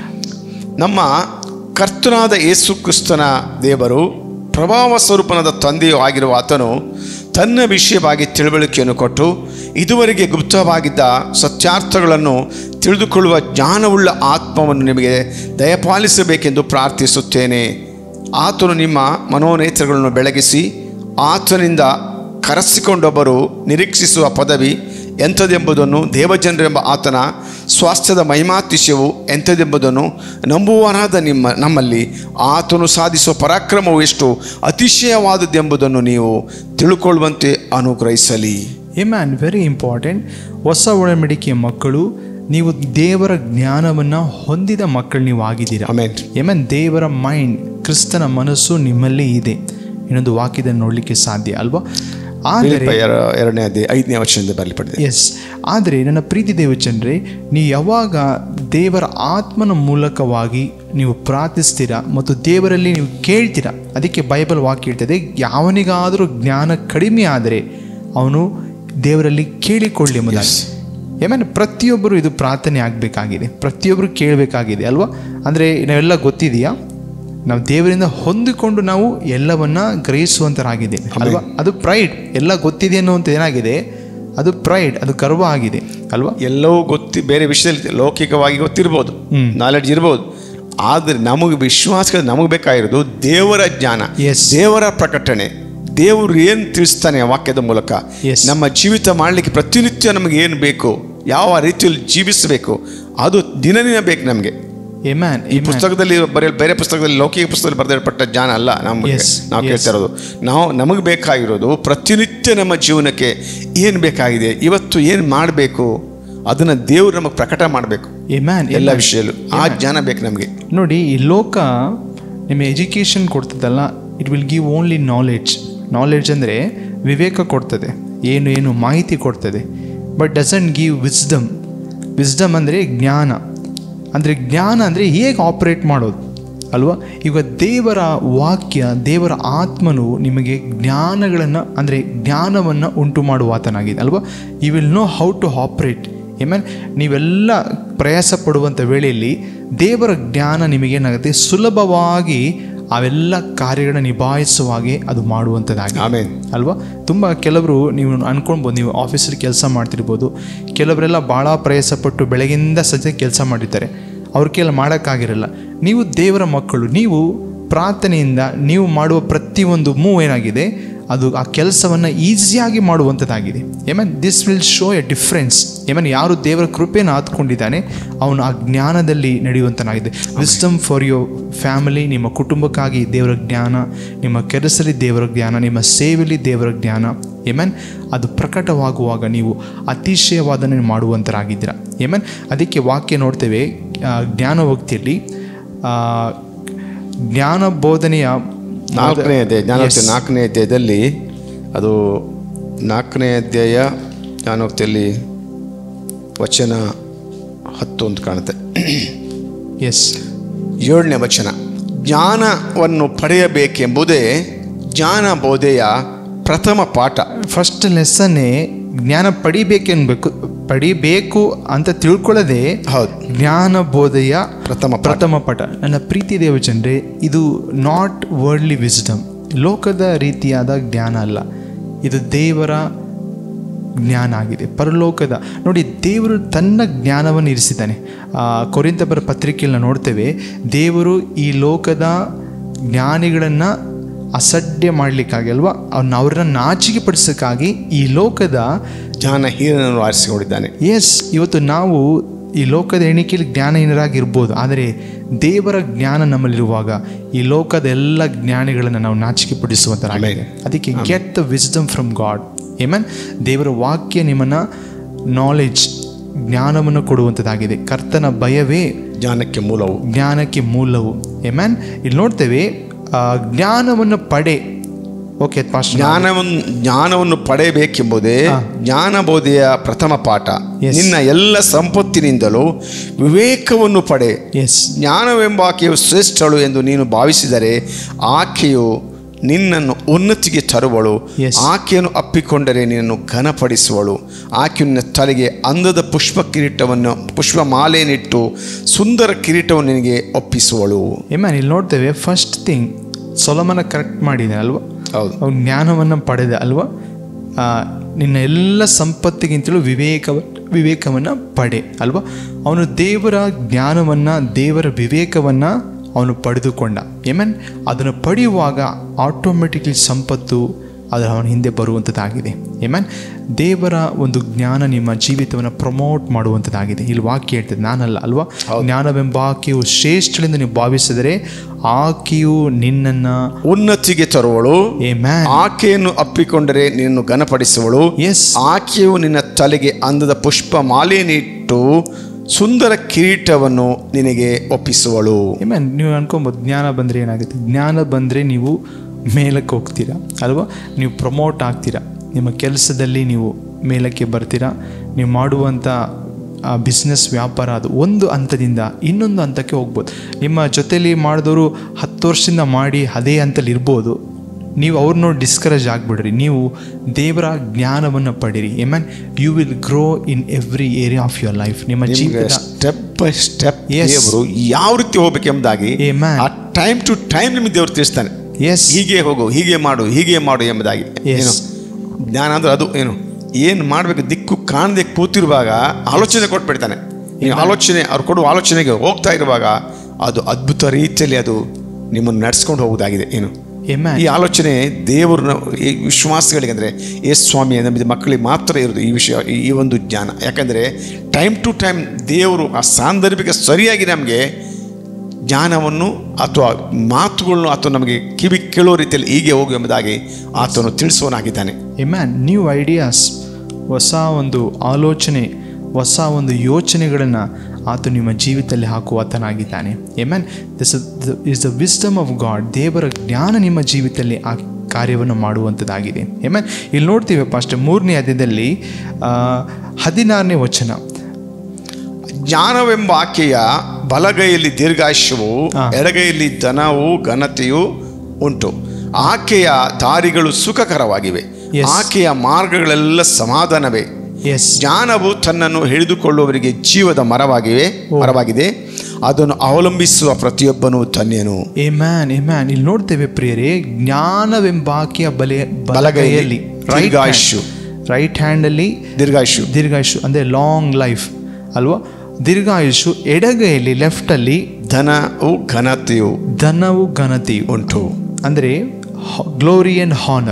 ನಮ್ಮ ಕರ್ತನಾದ ಯೇಸು ಕ್ರಿಸ್ತನ ದೇವರು ಪ್ರಭಾವ ಸ್ವರೂಪನಾದ ತಂದೆಯೂ ಆಗಿರುವ ಆತನು ತನ್ನ ವಿಷಯವಾಗಿ ತಿಳುವಳಿಕೆಯನ್ನು ಕೊಟ್ಟು ಇದುವರೆಗೆ ಗುಪ್ತವಾಗಿದ್ದ ಸತ್ಯಾರ್ಥಗಳನ್ನು ತಿಳಿದುಕೊಳ್ಳುವ ಜ್ಞಾನವುಳ್ಳ ಆತ್ಮವನ್ನು ನಿಮಗೆ ದಯಪಾಲಿಸಬೇಕೆಂದು ಪ್ರಾರ್ಥಿಸುತ್ತೇನೆ ಆತನು ನಿಮ್ಮ ಮನೋನೇತ್ರಗಳನ್ನು ಬೆಳಗಿಸಿ ಆತನಿಂದ ಕರೆಸಿಕೊಂಡೊಬ್ಬರು ನಿರೀಕ್ಷಿಸುವ ಪದವಿ ಎಂಥದೆಂಬುದನ್ನು ದೇವಜನರೆಂಬ ಆತನ ಸ್ವಾಸ್ಥ್ಯದ ಮಹಿಮಾತಿಶಯವು ಎಂಥದೆಂಬುದನ್ನು ನಂಬುವರಾದ ನಿಮ್ಮ ನಮ್ಮಲ್ಲಿ ಆತನು ಸಾಧಿಸುವ ಪರಾಕ್ರಮವು ಎಷ್ಟು ಅತಿಶಯವಾದದ್ದೆಂಬುದನ್ನು ನೀವು ತಿಳುಕೊಳ್ಳುವಂತೆ ಅನುಗ್ರಹಿಸಲಿ ಎ ಮ್ಯಾನ್ ವೆರಿ ಇಂಪಾರ್ಟೆಂಟ್ ಹೊಸ ಒಳಂಬಡಿಕೆಯ ಮಕ್ಕಳು ನೀವು ದೇವರ ಜ್ಞಾನವನ್ನು ಹೊಂದಿದ ಮಕ್ಕಳು ನೀವು ಆಗಿದ್ದೀರಾ ಆಮೇನ್ ಎಮನ್ ದೇವರ ಮೈಂಡ್ ಕ್ರಿಸ್ತನ ಮನಸ್ಸು ನಿಮ್ಮಲ್ಲಿ ಇದೆ ಇನ್ನೊಂದು ವಾಕ್ಯದಲ್ಲಿ ನೋಡಲಿಕ್ಕೆ ಸಾಧ್ಯ ಅಲ್ವಾ ಆದರೆ ಫಿಲಿಪ್ಪ ಎರ- ಎರಡನೇ ಅಧ್ಯಾಯ ಐದನೇ ವರ್ಷದಿಂದ ಬರಲ್ಪಟ್ಟಿದೆ ಎಸ್ ಆದರೆ ನನ್ನ ಪ್ರೀತಿ ದೇವಚಂದ್ರೆ ನೀವು ಯಾವಾಗ ದೇವರ ಆತ್ಮನ ಮೂಲಕವಾಗಿ ನೀವು ಪ್ರಾರ್ಥಿಸ್ತೀರಾ ಮತ್ತು ದೇವರಲ್ಲಿ ನೀವು ಕೇಳ್ತೀರಾ ಅದಕ್ಕೆ ಬೈಬಲ್ ವಾಕ್ಯ ಹೇಳ್ತದೆ ಯಾವನಿಗಾದರೂ ಜ್ಞಾನ ಕಡಿಮೆ ಆದರೆ ಅವನು ದೇವರಲ್ಲಿ ಕೇಳಿಕೊಳ್ಳಿ ಎಂಬುದಾಗಿ ಏಮೇನ್ ಪ್ರತಿಯೊಬ್ಬರು ಇದು ಪ್ರಾರ್ಥನೆ ಆಗಬೇಕಾಗಿದೆ ಪ್ರತಿಯೊಬ್ಬರು ಕೇಳಬೇಕಾಗಿದೆ ಅಲ್ವಾ ಅಂದರೆ ನಾವೆಲ್ಲ ಗೊತ್ತಿದೆಯಾ ನಾವು ದೇವರಿಂದ ಹೊಂದಿಕೊಂಡು ನಾವು ಎಲ್ಲವನ್ನ ಗ್ರಹಿಸುವಂತರಾಗಿದ್ದೇವೆ ಅಲ್ವಾ ಅದು ಪ್ರೈಡ್ ಎಲ್ಲ ಗೊತ್ತಿದೆ ಅನ್ನುವಂಥ ಏನಾಗಿದೆ ಅದು ಪ್ರೈಡ್ ಅದು ಗರ್ವ ಆಗಿದೆ ಅಲ್ವಾ ಎಲ್ಲವೂ ಗೊತ್ತಿ ಬೇರೆ ವಿಷಯದಲ್ಲಿ ಲೌಕಿಕವಾಗಿ ಗೊತ್ತಿರ್ಬೋದು ನಾಲೆಡ್ಜ್ ಇರ್ಬೋದು ಆದರೆ ನಮಗೆ ವಿಶ್ವಾಸಗಳು ನಮಗೆ ಬೇಕಾಗಿರೋದು ದೇವರ ಜ್ಞಾನ Yes. ದೇವರ ಪ್ರಕಟಣೆ ದೇವರು ಏನು ತಿಳಿಸ್ತಾನೆ ಆ ವಾಕ್ಯದ ಮೂಲಕ Yes. ನಮ್ಮ ಜೀವಿತ ಮಾಡಲಿಕ್ಕೆ ಪ್ರತಿನಿತ್ಯ ನಮಗೆ ಏನು ಬೇಕು ಯಾವ ರೀತಿಯಲ್ಲಿ ಜೀವಿಸಬೇಕು ಅದು ದಿನದಿನ ಬೇಕು ನಮಗೆ ಎ ಮ್ಯಾನ್ ಈ ಪುಸ್ತಕದಲ್ಲಿ ಬರೆಯ ಬೇರೆ ಪುಸ್ತಕದಲ್ಲಿ ಲೌಕಿಕ ಪುಸ್ತಕದಲ್ಲಿ ಬರೆದಿರಪಟ್ಟ ಜ್ಞಾನ ಅಲ್ಲ ನಮಗೆ Yes, ನಾವು yes. ಕೇಳ್ತಾ ಇರೋದು ನಾವು ನಮಗೆ ಬೇಕಾಗಿರೋದು ಪ್ರತಿನಿತ್ಯ ನಮ್ಮ ಜೀವನಕ್ಕೆ ಏನು ಬೇಕಾಗಿದೆ ಇವತ್ತು ಏನು ಮಾಡಬೇಕು ಅದನ್ನು ದೇವರು ನಮಗೆ ಪ್ರಕಟ ಮಾಡಬೇಕು ಎ ಮ್ಯಾನ್ ಎಲ್ಲ ವಿಷಯಲ್ಲೂ ಆ ಜ್ಞಾನ ಬೇಕು ನಮಗೆ ನೋಡಿ ಈ ಲೋಕ ನಿಮ್ಮ ಎಜುಕೇಷನ್ ಕೊಡ್ತದಲ್ಲ it will give only knowledge knowledge ಅಂದರೆ ವಿವೇಕ ಕೊಡ್ತದೆ ಏನು ಏನು ಮಾಹಿತಿ ಕೊಡ್ತದೆ but doesn't give wisdom wisdom ಅಂದರೆ ಜ್ಞಾನ ಅಂದರೆ ಜ್ಞಾನ ಅಂದರೆ ಹೇಗೆ ಆಪ್ರೇಟ್ ಮಾಡೋದು ಅಲ್ವಾ ಈಗ ದೇವರ ವಾಕ್ಯ ದೇವರ ಆತ್ಮನು ನಿಮಗೆ ಜ್ಞಾನಗಳನ್ನು ಅಂದರೆ ಜ್ಞಾನವನ್ನು ಉಂಟು ಮಾಡುವ ಆತನಾಗಿದೆ ಅಲ್ವಾ you will know how to operate amen ನೀವೆಲ್ಲ ಪ್ರಯಾಸ ಪಡುವಂಥ ವೇಳೆಯಲ್ಲಿ ದೇವರ ಜ್ಞಾನ ನಿಮಗೇನಾಗುತ್ತೆ ಸುಲಭವಾಗಿ ಅವೆಲ್ಲ ಕಾರ್ಯಗಳನ್ನ ನಿಭಾಯಿಸುವ ಹಾಗೆ ಅದು ಮಾಡುವಂಥದ್ದಾಗಿದೆ ಆಮೇನ್ ಅಲ್ವಾ ತುಂಬ ಕೆಲವರು ನೀವು ಅನ್ಕೊಳ್ಬೋದು ನೀವು ಆಫೀಸಲ್ಲಿ ಕೆಲಸ ಮಾಡ್ತಿರ್ಬೋದು ಕೆಲವರೆಲ್ಲ ಭಾಳ ಪ್ರಯಾಸಪಟ್ಟು ಬೆಳಗಿಂದ ಸಂಜೆ ಕೆಲಸ ಮಾಡಿರ್ತಾರೆ ಅವ್ರ ಕೆಲ ಮಾಡೋಕ್ಕಾಗಿರಲ್ಲ ನೀವು ದೇವರ ಮಕ್ಕಳು ನೀವು ಪ್ರಾರ್ಥನೆಯಿಂದ ನೀವು ಮಾಡುವ ಪ್ರತಿಯೊಂದು ಮೂವ್ ಏನಾಗಿದೆ ಅದು ಆ ಕೆಲಸವನ್ನು ಈಸಿಯಾಗಿ ಮಾಡುವಂಥದ್ದಾಗಿದೆ amen this will show a difference amen ಯಾರು ದೇವರ ಕೃಪೆಯನ್ನು ಆತ್ಕೊಂಡಿದ್ದಾನೆ ಅವನು ಆ ಜ್ಞಾನದಲ್ಲಿ ನಡೆಯುವಂತನಾಗಿದೆ ವಿಸ್ಡಮ್ ಫಾರ್ ಯೋರ್ ಫ್ಯಾಮಿಲಿ ನಿಮ್ಮ ಕುಟುಂಬಕ್ಕಾಗಿ ದೇವರ ಜ್ಞಾನ ನಿಮ್ಮ ಕೆಲಸದಲ್ಲಿ ದೇವರ ಜ್ಞಾನ ನಿಮ್ಮ ಸೇವೆಯಲ್ಲಿ ದೇವರ ಜ್ಞಾನ ಏಮನ್ ಅದು ಪ್ರಕಟವಾಗುವಾಗ ನೀವು ಅತಿಶಯವಾದನೆ ಮಾಡುವಂತರಾಗಿದ್ದೀರ ಏಮನ್ ಅದಕ್ಕೆ ವಾಕ್ಯ ನೋಡ್ತೇವೆ ಆ, ಜ್ಞಾನೋಕ್ತಿಯಲ್ಲಿ ಆ, ಜ್ಞಾನ ಬೋಧನೆಯ ನಾಲ್ಕನೇ ಅಧ್ಯಾಯ ಜ್ಞಾನೋಕ್ತಿ Yes. ನಾಲ್ಕನೇ ಅಧ್ಯಾಯದಲ್ಲಿ ಅದು ನಾಲ್ಕನೇ ಅಧ್ಯಾಯ ಜ್ಞಾನೋಕ್ತಿಯಲ್ಲಿ ವಚನ ಹತ್ತು ಅಂತ ಕಾಣುತ್ತೆ ಎಸ್ ಏಳನೇ ವಚನ ಜ್ಞಾನವನ್ನು ಪಡೆಯಬೇಕೆಂಬುದೇ ಜ್ಞಾನ ಬೋಧೆಯ ಪ್ರಥಮ ಪಾಠ ಫಸ್ಟ್ ಲೆಸನ್ನೇ ಜ್ಞಾನ ಪಡಿಬೇಕೆನ್ಬೇಕು ಪಡಿಬೇಕು ಅಂತ ತಿಳ್ಕೊಳ್ಳದೆ ಹೌದು ಜ್ಞಾನ ಬೋಧೆಯ ಪ್ರಥಮ ಪಾಠ ಪ್ರಥಮ ಪಟ ನನ್ನ ಪ್ರೀತಿ ದೇವಜನರೇ ಇದು ನಾಟ್ ವರ್ಲ್ಡ್ಲಿ ವಿಸ್ಡಮ್ ಲೋಕದ ರೀತಿಯಾದ ಜ್ಞಾನ ಅಲ್ಲ ಇದು ದೇವರ ಜ್ಞಾನ ಆಗಿದೆ ಪರಲೋಕದ ನೋಡಿ ದೇವರು ತನ್ನ ಜ್ಞಾನವನ್ನು ಇರಿಸಿದ್ದಾನೆ ಆ, ಕೊರಿಂತಬರ ಪತ್ರಿಕೆಯಲ್ಲಿ ನಾವು ನೋಡ್ತೇವೆ ದೇವರು ಈ ಲೋಕದ ಜ್ಞಾನಿಗಳನ್ನು ಅಸಡ್ಡೆ ಮಾಡಲಿಕ್ಕಾಗಿ ಅಲ್ವಾ ಅವ್ನ ಅವ್ರನ್ನ ನಾಚಿಕೆ ಪಡಿಸೋಕ್ಕಾಗಿ ಈ ಲೋಕದ ಜ್ಞಾನ ಹೀರನನ್ನು ಆರಿಸಿಕೊಂಡಿದ್ದಾನೆ ಎಸ್ ಇವತ್ತು ನಾವು ಈ ಲೋಕದ ಎಣಿಕೆಯಲ್ಲಿ ಜ್ಞಾನಹೀನರಾಗಿರ್ಬೋದು ಆದರೆ ದೇವರ ಜ್ಞಾನ ನಮ್ಮಲ್ಲಿರುವಾಗ ಈ ಲೋಕದ ಎಲ್ಲ ಜ್ಞಾನಿಗಳನ್ನು ನಾವು ನಾಚಿಕೆ ಪಡಿಸುವಂತರಾಗಿದೆ ಅದಕ್ಕೆ get the wisdom from God amen ದೇವರ ವಾಕ್ಯ ನಿಮ್ಮನ್ನು ನಾಲೆಡ್ಜ್ ಜ್ಞಾನವನ್ನು ಕೊಡುವಂಥದ್ದಾಗಿದೆ ಕರ್ತನ ಭಯವೇ ಜ್ಞಾನಕ್ಕೆ ಮೂಲವು ಜ್ಞಾನಕ್ಕೆ ಮೂಲವು ಏಮನ್ ಇಲ್ಲಿ ನೋಡ್ತೇವೆ ಆ, ಜ್ಞಾನವನ್ನು ಪಡೆ ಓಕೆ ಪಾಸ್ಟ್ ಜ್ಞಾನವನ್ನು ಜ್ಞಾನವನ್ನು ಪಡೆಯಬೇಕೆಂಬುದೇ ಜ್ಞಾನ ಬೋಧೆಯ ಪ್ರಥಮ ಪಾಠ Yes. ನಿನ್ನ ಎಲ್ಲ ಸಂಪತ್ತಿನಿಂದಲೂ ವಿವೇಕವನ್ನು ಪಡೆ ಎಸ್ ಜ್ಞಾನವೆಂಬ ಆಕೆಯು ಶ್ರೇಷ್ಠಳು ಎಂದು ನೀನು ಭಾವಿಸಿದರೆ ಆಕೆಯು ನಿನ್ನನ್ನು ಉನ್ನತಿಗೆ ತರುವಳು Yes. ಆಕೆಯನ್ನು ಅಪ್ಪಿಕೊಂಡರೆ ನಿನ್ನನ್ನು ಘನಪಡಿಸುವಳು ಆಕೆಯು ನಿನ್ನ ತಲೆಗೆ ಅಂದದ ಪುಷ್ಪ ಕಿರೀಟವನ್ನು ಪುಷ್ಪ ಮಾಲೆಯನ್ನಿಟ್ಟು ಸುಂದರ ಕಿರೀಟವನ್ನು ನಿನಗೆ ಒಪ್ಪಿಸುವಳು ಏಮನ್ ಇಲ್ಲಿ ನೋಡ್ತೇವೆ ಫಸ್ಟ್ ಥಿಂಗ್ ಸೊಲಮನ ಕರೆಕ್ಟ್ ಮಾಡಿದೆ ಅಲ್ವಾ ಹೌದು ಅವನು ಜ್ಞಾನವನ್ನು ಪಡೆದ ಅಲ್ವಾ ಆ, ನಿನ್ನ ಎಲ್ಲ ಸಂಪತ್ತಿಗಿಂತಲೂ ವಿವೇಕ ವಿವೇಕವನ್ನು ಪಡೆ ಅಲ್ವಾ ಅವನು ದೇವರ ಜ್ಞಾನವನ್ನು ದೇವರ ವಿವೇಕವನ್ನು ಅವನು ಪಡೆದುಕೊಂಡ ಏಮನ್ ಅದನ್ನು ಪಡೆಯುವಾಗ ಆಟೋಮೆಟಿಕ್ಲಿ ಸಂಪತ್ತು ಅದು ಅವನ ಹಿಂದೆ ಬರುವಂಥದ್ದಾಗಿದೆ ಏಮನ್ ದೇವರ ಒಂದು ಜ್ಞಾನ ನಿಮ್ಮ ಜೀವಿತವನ್ನು ಪ್ರಮೋಟ್ ಮಾಡುವಂಥದ್ದಾಗಿದೆ ಇಲ್ಲಿ ವಾಕ್ಯ ಹೇಳ್ತದೆ ನಾನಲ್ಲ ಅಲ್ವಾ ಜ್ಞಾನವೆಂಬ ಆಕೆಯು ಶ್ರೇಷ್ಠಳೆಂದು ನೀವು ಭಾವಿಸಿದರೆ ಆಕೆಯು ನಿನ್ನನ್ನು ಉನ್ನತಿಗೆ ತರುವಳು ಏ ಮ್ಯಾನ್ ಆಕೆಯನ್ನು ಅಪ್ಪಿಕೊಂಡರೆ ನಿನ್ನನ್ನು ಘನಪಡಿಸುವಳು ಎಸ್ ಆಕೆಯು ನಿನ್ನ ತಲೆಗೆ ಅಂದದ ಪುಷ್ಪ ಮಾಲೆಯನ್ನಿಟ್ಟು ಸುಂದರ ಕಿರೀಟವನ್ನು ನಿನಗೆ ಒಪ್ಪಿಸುವಳು ಏಮನ್ ನೀವು ಅನ್ಕೊಬೋದು ಜ್ಞಾನ ಬಂದರೆ ಏನಾಗುತ್ತೆ ಜ್ಞಾನ ಬಂದರೆ ನೀವು ಮೇಲಕ್ಕೆ ಹೋಗ್ತೀರಾ ಅಲ್ವಾ ನೀವು ಪ್ರಮೋಟ್ ಆಗ್ತೀರಾ ನಿಮ್ಮ ಕೆಲಸದಲ್ಲಿ ನೀವು ಮೇಲಕ್ಕೆ ಬರ್ತೀರಾ ನೀವು ಮಾಡುವಂಥ ಬಿಸ್ನೆಸ್ ವ್ಯಾಪಾರ ಅದು ಒಂದು ಹಂತದಿಂದ ಇನ್ನೊಂದು ಹಂತಕ್ಕೆ ಹೋಗ್ಬೋದು ನಿಮ್ಮ ಜೊತೆಲಿ ಮಾಡಿದವರು ಹತ್ತು ವರ್ಷದಿಂದ ಮಾಡಿ ಅದೇ ಹಂತಲ್ಲಿ ಇರ್ಬೋದು ನೀವು ಅವ್ರನ್ನ ಡಿಸ್ಕರೇಜ್ ಆಗಿಬಿಡ್ರಿ ನೀವು ದೇವರ ಜ್ಞಾನವನ್ನು ಪಡೀರಿ amen you will grow in every area of your life ನಿಮ್ಮ ನಿಮ್ಗೆ ಜೀವಿತ ಸ್ಟೆಪ್ ಬೈ ಸ್ಟೆಪ್ Yes. ದೇವರು ಯಾವ ರೀತಿ ಹೋಗ್ಬೇಕೆಂಬುದಾಗಿ Amen. ಆ ಟೈಮ್ ಟು ಟೈಮ್ ನಿಮಗೆ ದೇವರು ತಿಳಿಸ್ತಾನೆ ಎಸ್ ಹೀಗೆ ಹೋಗು ಹೀಗೆ ಮಾಡು ಹೀಗೆ ಮಾಡು ಎಂಬುದಾಗಿ Yes. ಏನು ಜ್ಞಾನ ಅಂದ್ರೆ ಅದು ಏನು ಏನು ಮಾಡಬೇಕು ದಿಕ್ಕು ಕಾಣದೆ ಕೂತಿರುವಾಗ ಆಲೋಚನೆ ಕೊಟ್ಬಿಡ್ತಾನೆ ನೀವು ಆಲೋಚನೆ ಅವ್ರು ಕೊಡುವ ಆಲೋಚನೆಗೆ ಹೋಗ್ತಾ ಇರುವಾಗ ಅದು ಅದ್ಭುತ ರೀತಿಯಲ್ಲಿ ಅದು ನಿಮ್ಮನ್ನು ನಡೆಸ್ಕೊಂಡು ಹೋಗುವುದಾಗಿದೆ ಏನು ಏಮನ್ ಈ ಆಲೋಚನೆ ದೇವರನ್ನ ಈ ವಿಶ್ವಾಸಗಳಿಗೆ ಅಂದರೆ ಯೇಸು ಸ್ವಾಮಿ ನಂಬಿದ ಮಕ್ಕಳಿಗೆ ಮಾತ್ರ ಇರೋದು ಈ ವಿಷಯ ಈ- ಈ ಒಂದು ಜ್ಞಾನ ಯಾಕಂದರೆ ಟೈಮ್ ಟು ಟೈಮ್ ದೇವರು ಆ ಸಾಂದರ್ಭಿಕ ಸರಿಯಾಗಿ ನಮಗೆ ಜ್ಞಾನವನ್ನು ಅಥವಾ ಮಾತುಗಳನ್ನು ಅಥವಾ ನಮಗೆ ಕಿವಿ ಕೇಳೋ ರೀತಿಯಲ್ಲಿ ಹೀಗೆ ಹೋಗು ಎಂಬುದಾಗಿ ಆತನು ತಿಳಿಸುವನಾಗಿದ್ದಾನೆ ಮ್ಯಾನ್ ನ್ಯೂ ಐಡಿಯಾಸ್ ಹೊಸ ಒಂದು ಆಲೋಚನೆ ಹೊಸ ಒಂದು ಯೋಚನೆಗಳನ್ನು ಆತ ನಿಮ್ಮ ಜೀವಿತದಲ್ಲಿ ಹಾಕುವಾತನಾಗಿದ್ದಾನೆ amen this is the wisdom of God ದೇವರ ಜ್ಞಾನ ನಿಮ್ಮ ಜೀವಿತದಲ್ಲಿ ಆ ಕಾರ್ಯವನ್ನು ಮಾಡುವಂಥದ್ದಾಗಿದೆ ಎಮ್ಯಾನ್ ಇಲ್ಲಿ ನೋಡ್ತೀವಿ ಫಸ್ಟ್ ಮೂರನೇ ಅಧ್ಯಾಯದಲ್ಲಿ ಆ, ಹದಿನಾರನೇ ವಚನ ಜ್ಞಾನವೆಂಬ ಆಕೆಯ ಬಲಗೈಯಲ್ಲಿ ದೀರ್ಘಾಯುಷ್ಯವು ಹಾ. ಎಡಗೈಯಲ್ಲಿ ಧನವು ಘನತೆಯು ಉಂಟು ಆಕೆಯ ದಾರಿಗಳು ಸುಖಕರವಾಗಿವೆ Yes. ಆಕೆಯ ಮಾರ್ಗಗಳೆಲ್ಲ ಸಮಾಧಾನವೇ ಎಸ್ ಜ್ಞಾನವು ತನ್ನನ್ನು ಹಿಡಿದುಕೊಳ್ಳುವವರಿಗೆ ಜೀವದ ಮರವಾಗಿವೆ ಮರವಾಗಿದೆ ಅದನ್ನು ಅವಲಂಬಿಸುವ ಪ್ರತಿಯೊಬ್ಬನು ಧನ್ಯನು ಎ ಮ್ಯಾನ್ ಎ ಮ್ಯಾನ್ ಇಲ್ಲಿ ನೋಡ್ತೇವೆ ಪ್ರಿಯರೇ ಜ್ಞಾನವೆಂಬಾಕೆಯ ಬಲೆ ಬಲಗೈಯಲ್ಲಿ ದೀರ್ಘಾಯುಷ್ಯು. ರೈಟ್ ಹ್ಯಾಂಡಲ್ಲಿ ದೀರ್ಘಾಯುಷು ದೀರ್ಘಾಯುಷು ಅಂದರೆ ಲಾಂಗ್ ಲೈಫ್ ಅಲ್ವಾ ದೀರ್ಘಾಯುಷು ಎಡಗೈಯಲ್ಲಿ ಲೆಫ್ಟಲ್ಲಿ ಧನವು ಘನತೆಯು ಧನವು ಘನತೆಯು ಉಂಟು ಅಂದರೆ ಗ್ಲೋರಿ ಆ್ಯಂಡ್ ಹಾನರ್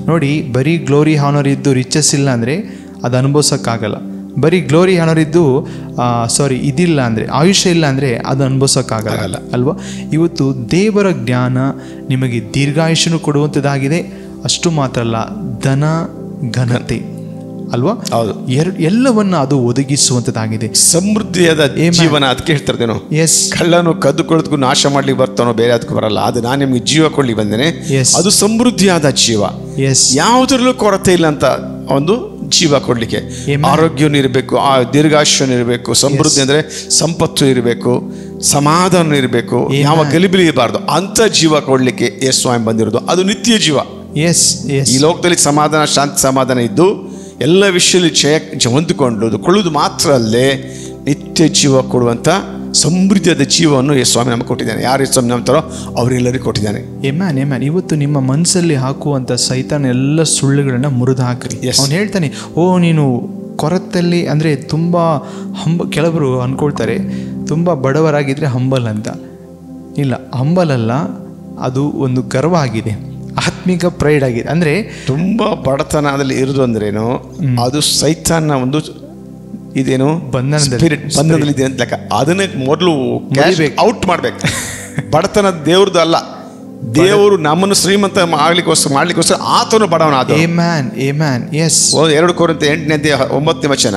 ನೋಡಿ ಬರೀ ಗ್ಲೋರಿ ಹಾನರ್ ಇದ್ದು ರಿಚಸ್ ಇಲ್ಲ ಅಂದರೆ ಅದು ಅನುಭವಿಸೋಕ್ಕಾಗಲ್ಲ ಬರೀ ಗ್ಲೋರಿ ಹಾನರ್ ಇದ್ದು ಸಾರಿ ಇದಿಲ್ಲ ಅಂದರೆ ಆಯುಷ್ಯ ಇಲ್ಲ ಅಂದರೆ ಅದು ಅನುಭವಿಸೋಕ್ಕಾಗಲ್ಲ ಅಲ್ವಾ ಇವತ್ತು ದೇವರ ಜ್ಞಾನ ನಿಮಗೆ ದೀರ್ಘಾಯುಷ್ಯನು ಕೊಡುವಂಥದ್ದಾಗಿದೆ ಅಷ್ಟು ಮಾತ್ರ ಅಲ್ಲ ಧನ ಘನತೆ ಅಲ್ವಾ ಹೌದು ಎರಡು ಎಲ್ಲವನ್ನ ಅದು ಒದಗಿಸುವಂಥದ್ದಾಗಿದೆ ಸಮೃದ್ಧಿಯಾದ ಜೀವನ ಅದಕ್ಕೆ ಹೇಳ್ತಾರೇನೋ ಎಸ್ ಕಳ್ಳನು ಕದ್ದು ಕೊಳದ್ಕು ನಾಶ ಮಾಡ್ಲಿಕ್ಕೆ ಬರ್ತಾನೋ ಬೇರೆ ಅದಕ್ಕೆ ಬರಲ್ಲ ಅದು ನಾನು ನಿಮ್ಗೆ ಜೀವ ಕೊಡ್ಲಿಕ್ಕೆ ಬಂದೇನೆ Yes. ಅದು ಸಮೃದ್ಧಿಯಾದ ಜೀವ ಎಸ್ ಯಾವುದ್ರಲ್ಲೂ ಕೊರತೆ ಇಲ್ಲ ಅಂತ ಒಂದು ಜೀವ ಕೊಡ್ಲಿಕ್ಕೆ Amen. ಆರೋಗ್ಯನೂ ಇರಬೇಕು ಆ ದೀರ್ಘಾಶ್ವನ ಇರಬೇಕು ಸಮೃದ್ಧಿ ಅಂದ್ರೆ ಸಂಪತ್ತು ಇರಬೇಕು ಸಮಾಧಾನ ಇರಬೇಕು ಯಾವ ಗಲಿಬಿಲಿ ಇರಬಾರ್ದು ಅಂತ ಜೀವ ಕೊಡ್ಲಿಕ್ಕೆ ಎಸ್ ಸ್ವಾಮಿ ಬಂದಿರೋದು ಅದು ನಿತ್ಯ ಜೀವ ಎಸ್ ಎಸ್ ಈ ಲೋಕದಲ್ಲಿ ಸಮಾಧಾನ ಶಾಂತಿ ಸಮಾಧಾನ ಇದ್ದು ಎಲ್ಲ ವಿಷಯದಲ್ಲಿ ಜಯ ಜ- ಹೊಂದಿಕೊಂಡು ಕೊಳ್ಳುವುದು ಮಾತ್ರ ಅಲ್ಲೇ ನಿತ್ಯ ಜೀವ ಕೊಡುವಂಥ ಸಮೃದ್ಧಿಯಾದ ಜೀವವನ್ನು ಯೇಸು ಸ್ವಾಮಿ ನಮಗೆ ಕೊಟ್ಟಿದ್ದಾನೆ ಯಾರು ಯೇಸು ಸ್ವಾಮಿ ನಂಬ್ತಾರೋ ಅವರೆಲ್ಲರಿಗೂ ಕೊಟ್ಟಿದ್ದಾನೆ ಎಮ್ಯಾನ್ ಎಮ್ಯಾನ್ ಇವತ್ತು ನಿಮ್ಮ ಮನಸ್ಸಲ್ಲಿ ಹಾಕುವಂಥ ಸೈತಾನ ಎಲ್ಲ ಸುಳ್ಳುಗಳನ್ನ ಮುರಿದು ಹಾಕ್ರಿ Yes. ಅವನು ಹೇಳ್ತಾನೆ ಓ ನೀನು ಕೊರತಲ್ಲಿ ಅಂದರೆ ತುಂಬ ಹಂಬ ಕೆಲವರು ಅಂದ್ಕೊಳ್ತಾರೆ ತುಂಬ ಬಡವರಾಗಿದ್ದರೆ ಹಂಬಲ್ ಅಂತ ಇಲ್ಲ ಹಂಬಲ್ ಅಲ್ಲ ಅದು ಒಂದು ಗರ್ವ ಆಗಿದೆ ಆತ್ಮಿಕ ಪ್ರೈಡ್ ಆಗಿದೆ ಅಂದರೆ ತುಂಬಾ ಬಡತನದಲ್ಲಿ ಇರುದು ಅಂದ್ರೇನು ಅದು ಸೈತಾನ ಒಂದು ಇದೇನು ಬಂಧನದಲ್ಲಿ. ಸ್ಪಿರಿಟ್ ಬಂಧನದಲ್ಲಿ ಇದೆ ಅಂತ ಲೆಕ್ಕ ಅದನ್ನ ಮೊದಲು ಮುರಿಬೇಕು. ಔಟ್ ಮಾಡ್ಬೇಕು ಬಡತನ ದೇವ್ರದ್ದು ಅಲ್ಲ ದೇವರು ನಮ್ಮನ್ನು ಶ್ರೀಮಂತ ಆಗ್ಲಿಕ್ಕೋಸ್ಕರ ಮಾಡ್ಲಿಕ್ಕೋಸ್ಕರ ಆತನು ಬಡವನ ಆದ amen amen yes ಎರಡು ಕೋರಿಂತ ಎಂಟನೇ ಅಧ್ಯಾಯ ಒಂಬತ್ತನೇ ವಚನ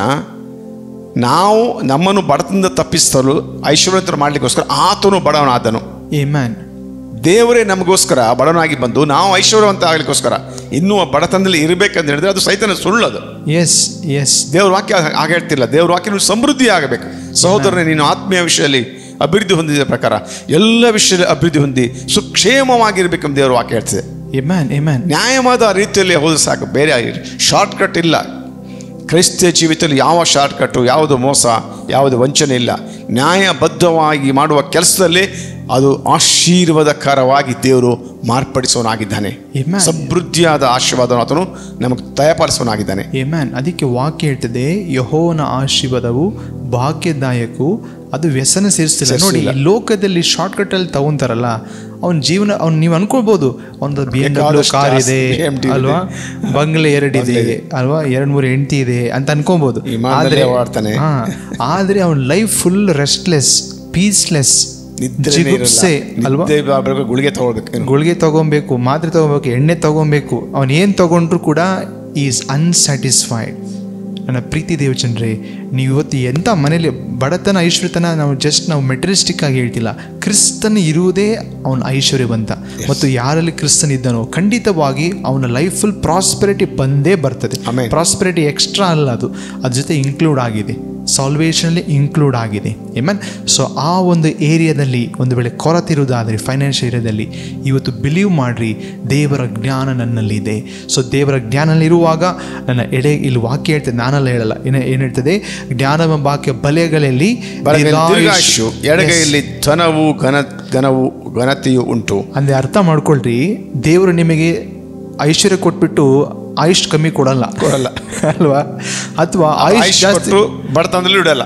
ನಾವು ನಮ್ಮನ್ನು ಬಡತನದಿಂದ ತಪ್ಪಿಸಲು ಐಶ್ವರ್ಯವಂತರ ಮಾಡ್ಲಿಕ್ಕೋಸ್ಕರ ಆತನು ಬಡವನಾದನು ಎ ಮ್ಯಾನ್ ದೇವರೇ ನಮಗೋಸ್ಕರ ಬಡವನಾಗಿ ಬಂದು ನಾವು ಐಶ್ವರ್ಯವಂತ ಆಗ್ಲಿಕ್ಕೋಸ್ಕರ ಇನ್ನೂ ಆ ಬಡತನದಲ್ಲಿ ಇರಬೇಕಂತ ಹೇಳಿದ್ರೆ ಅದು ಸೈತನ ಸುಳ್ಳದು ಎಸ್ ಎಸ್ ದೇವ್ರ ವಾಕ್ಯ ಹಾಗೆ ಹೇಳ್ತಿಲ್ಲ ದೇವ್ರ ವಾಕ್ಯ ನೀವು ಸಮೃದ್ಧಿ ಆಗಬೇಕು ಸಹೋದರನೇ ನೀನು ಆತ್ಮೀಯ ವಿಷಯದಲ್ಲಿ ಅಭಿವೃದ್ಧಿ ಹೊಂದಿದ ಪ್ರಕಾರ ಎಲ್ಲ ವಿಷಯದಲ್ಲಿ ಅಭಿವೃದ್ಧಿ ಹೊಂದಿ ಸುಕ್ಷೇಮವಾಗಿರ್ಬೇಕಂತ ದೇವ್ರ ವಾಕ್ಯ ಹೇಳ್ತಿದೆ ಎ ಮ್ಯಾನ್ ಎ ಮ್ಯಾನ್ ನ್ಯಾಯವಾದ ರೀತಿಯಲ್ಲಿ ಹೋದ್ರೆ ಸಾಕು ಬೇರೆ ಶಾರ್ಟ್ ಕಟ್ ಇಲ್ಲ ಕ್ರೈಸ್ತ ಜೀವಿತದಲ್ಲಿ ಯಾವ ಶಾರ್ಟ್ ಕಟ್ಟು ಯಾವುದು ಮೋಸ ಯಾವುದು ವಂಚನೆ ಇಲ್ಲ ನ್ಯಾಯಬದ್ಧವಾಗಿ ಮಾಡುವ ಕೆಲಸದಲ್ಲಿ ಅದು ಆಶೀರ್ವಾದಕರವಾಗಿ ದೇವರು ಮಾರ್ಪಡಿಸುವನಾಗಿದ್ದಾನೆ Amen. ಸಮೃದ್ಧಿಯಾದ ಆಶೀರ್ವಾದವನ್ನು ಆತನು ನಮಗೆ ದಯಪಾಲಿಸುವನಾಗಿದ್ದಾನೆ ಎ ಮ್ಯಾನ್ ಅದಕ್ಕೆ ವಾಕ್ಯ ಹೇಳ್ತದೆ ಯಹೋವನ ಆಶೀರ್ವಾದವು ಭಾಗ್ಯದಾಯಕು ಅದು ವ್ಯಸನ ಸೇರಿಸ್ತಿಲ್ಲ ನೋಡಿ ಈ ಲೋಕದಲ್ಲಿ ಶಾರ್ಟ್ಕಟ್ ಅಲ್ಲಿ ತಗೊಂತಾರಲ್ಲ ಅವನ ಜೀವನ ಅವ್ನು ನೀವು ಅನ್ಕೊಳ್ಬೋದು ಒಂದು ಬಿ ಎಂ ಡಬ್ಲ್ಯೂ ಬೇಕಾದಷ್ಟು ಕಾರ್ ಇದೆ BMW ಇದೆ. ಅಲ್ವಾ ಬಂಗ್ಲೆ ಎರಡಿದೆ ಅಲ್ವಾ ಎರಡ್ ಮೂರು ಹೆಂಡತಿ ಇದೆ ಅಂತ ಅನ್ಕೊಬೋದು ವಿಮಾನದಲ್ಲೇ ಓಡಾಡ್ತಾನೆ. ಹಾ ಆದ್ರೆ ಅವನ ಲೈಫ್ ಫುಲ್ ರೆಸ್ಟ್ಲೆಸ್ ಪೀಸ್ಲೆಸ್ ನಿದ್ರೆನೇ ಇರಲ್ಲ. ಜಿಗುಪ್ಸೆ ಅಲ್ವಾ ನಿದ್ದೆ ಬರ್ಬೇಕು, ಗುಳಿಗೆ ತಗೊಳ್ಬೇಕು ಗುಳಿಗೆ ತಗೊಬೇಕು ಮಾತ್ರೆ ತಗೋಬೇಕು ಎಣ್ಣೆ ತಗೊಬೇಕು ಅವನು ಏನು ತಗೊಂಡ್ರು ಕೂಡ ಈಸ್ ಅನ್ಸ್ಯಾಟಿಸ್ಫೈಡ್ ನನ್ನ ಪ್ರೀತಿ ದೇವಚಂದ್ರೆ ನೀವು ಇವತ್ತು ಎಂಥ ಮನೇಲಿ ಬಡತನ ಐಶ್ವರ್ಯತನ ನಾವು ಜಸ್ಟ್ ನಾವು ಮೆಟರಿಸ್ಟಿಕ್ ಆಗಿ ಹೇಳ್ತಿಲ್ಲ ಕ್ರಿಸ್ತನ ಇರುವುದೇ ಅವನ ಐಶ್ವರ್ಯವಂತ ಮತ್ತು ಯಾರಲ್ಲಿ ಕ್ರಿಸ್ತನ್ ಇದ್ದಾನೋ ಖಂಡಿತವಾಗಿ ಅವನ ಲೈಫ್ ಫುಲ್ ಪ್ರಾಸ್ಪೆರಿಟಿ ಬಂದೇ ಬರ್ತದೆ Amen. ಪ್ರಾಸ್ಪೆರಿಟಿ ಎಕ್ಸ್ಟ್ರಾ ಅಲ್ಲ ಅದು ಅದ್ರ ಜೊತೆ ಇನ್ಕ್ಲೂಡ್ ಆಗಿದೆ ಸಾಲ್ವೇಷನಲ್ಲಿ ಇನ್ಕ್ಲೂಡ್ ಆಗಿದೆ ಏಮನ್ ಸೊ ಆ ಒಂದು ಏರಿಯಾದಲ್ಲಿ ಒಂದು ವೇಳೆ ಕೊರತೆ ಇರುವುದಾದರೆ ಫೈನಾನ್ಷಿಯಲ್ ಏರಿಯಾದಲ್ಲಿ ಇವತ್ತು ಬಿಲೀವ್ ಮಾಡ್ರಿ ದೇವರ ಜ್ಞಾನ ನನ್ನಲ್ಲಿದೆ ಸೊ ದೇವರ ಜ್ಞಾನಲ್ಲಿರುವಾಗ ನನ್ನ ಎಡೆ ಇಲ್ಲಿ ವಾಕ್ಯ ಹೇಳ್ತದೆ ನಾನಲ್ಲ ಹೇಳಲ್ಲ ಏನು ಏನು ಹೇಳ್ತದೆ ಜ್ಞಾನ ವಾಕ್ಯ ಬಲೆಗಳಲ್ಲಿ ಬಲಗೈಯಲ್ಲಿ ದೀರ್ಘಾಯುಷ್ಯ- ದೀರ್ಘಾಯುಷ್ಯು ಎಡಗೈಯಲ್ಲಿ ಧನವು ಘನ ಘನವು ಘನತೆಯು ಉಂಟು ಅಂದ್ರೆ ಅರ್ಥ ಮಾಡ್ಕೊಳ್ರಿ ದೇವರು ನಿಮಗೆ ಐಶ್ವರ್ಯ ಕೊಟ್ಬಿಟ್ಟು ಆಯುಷ್ ಕಮ್ಮಿ ಕೊಡಲ್ಲ ಕೊಡಲ್ಲ. ಅಲ್ವಾ ಅಥವಾ ಆಯುಷ್ ಆಯುಷ್ ಜಾಸ್ತಿ ಕೊಟ್ಟು ಬಡತನದಲ್ಲಿ ಇಡಲ್ಲ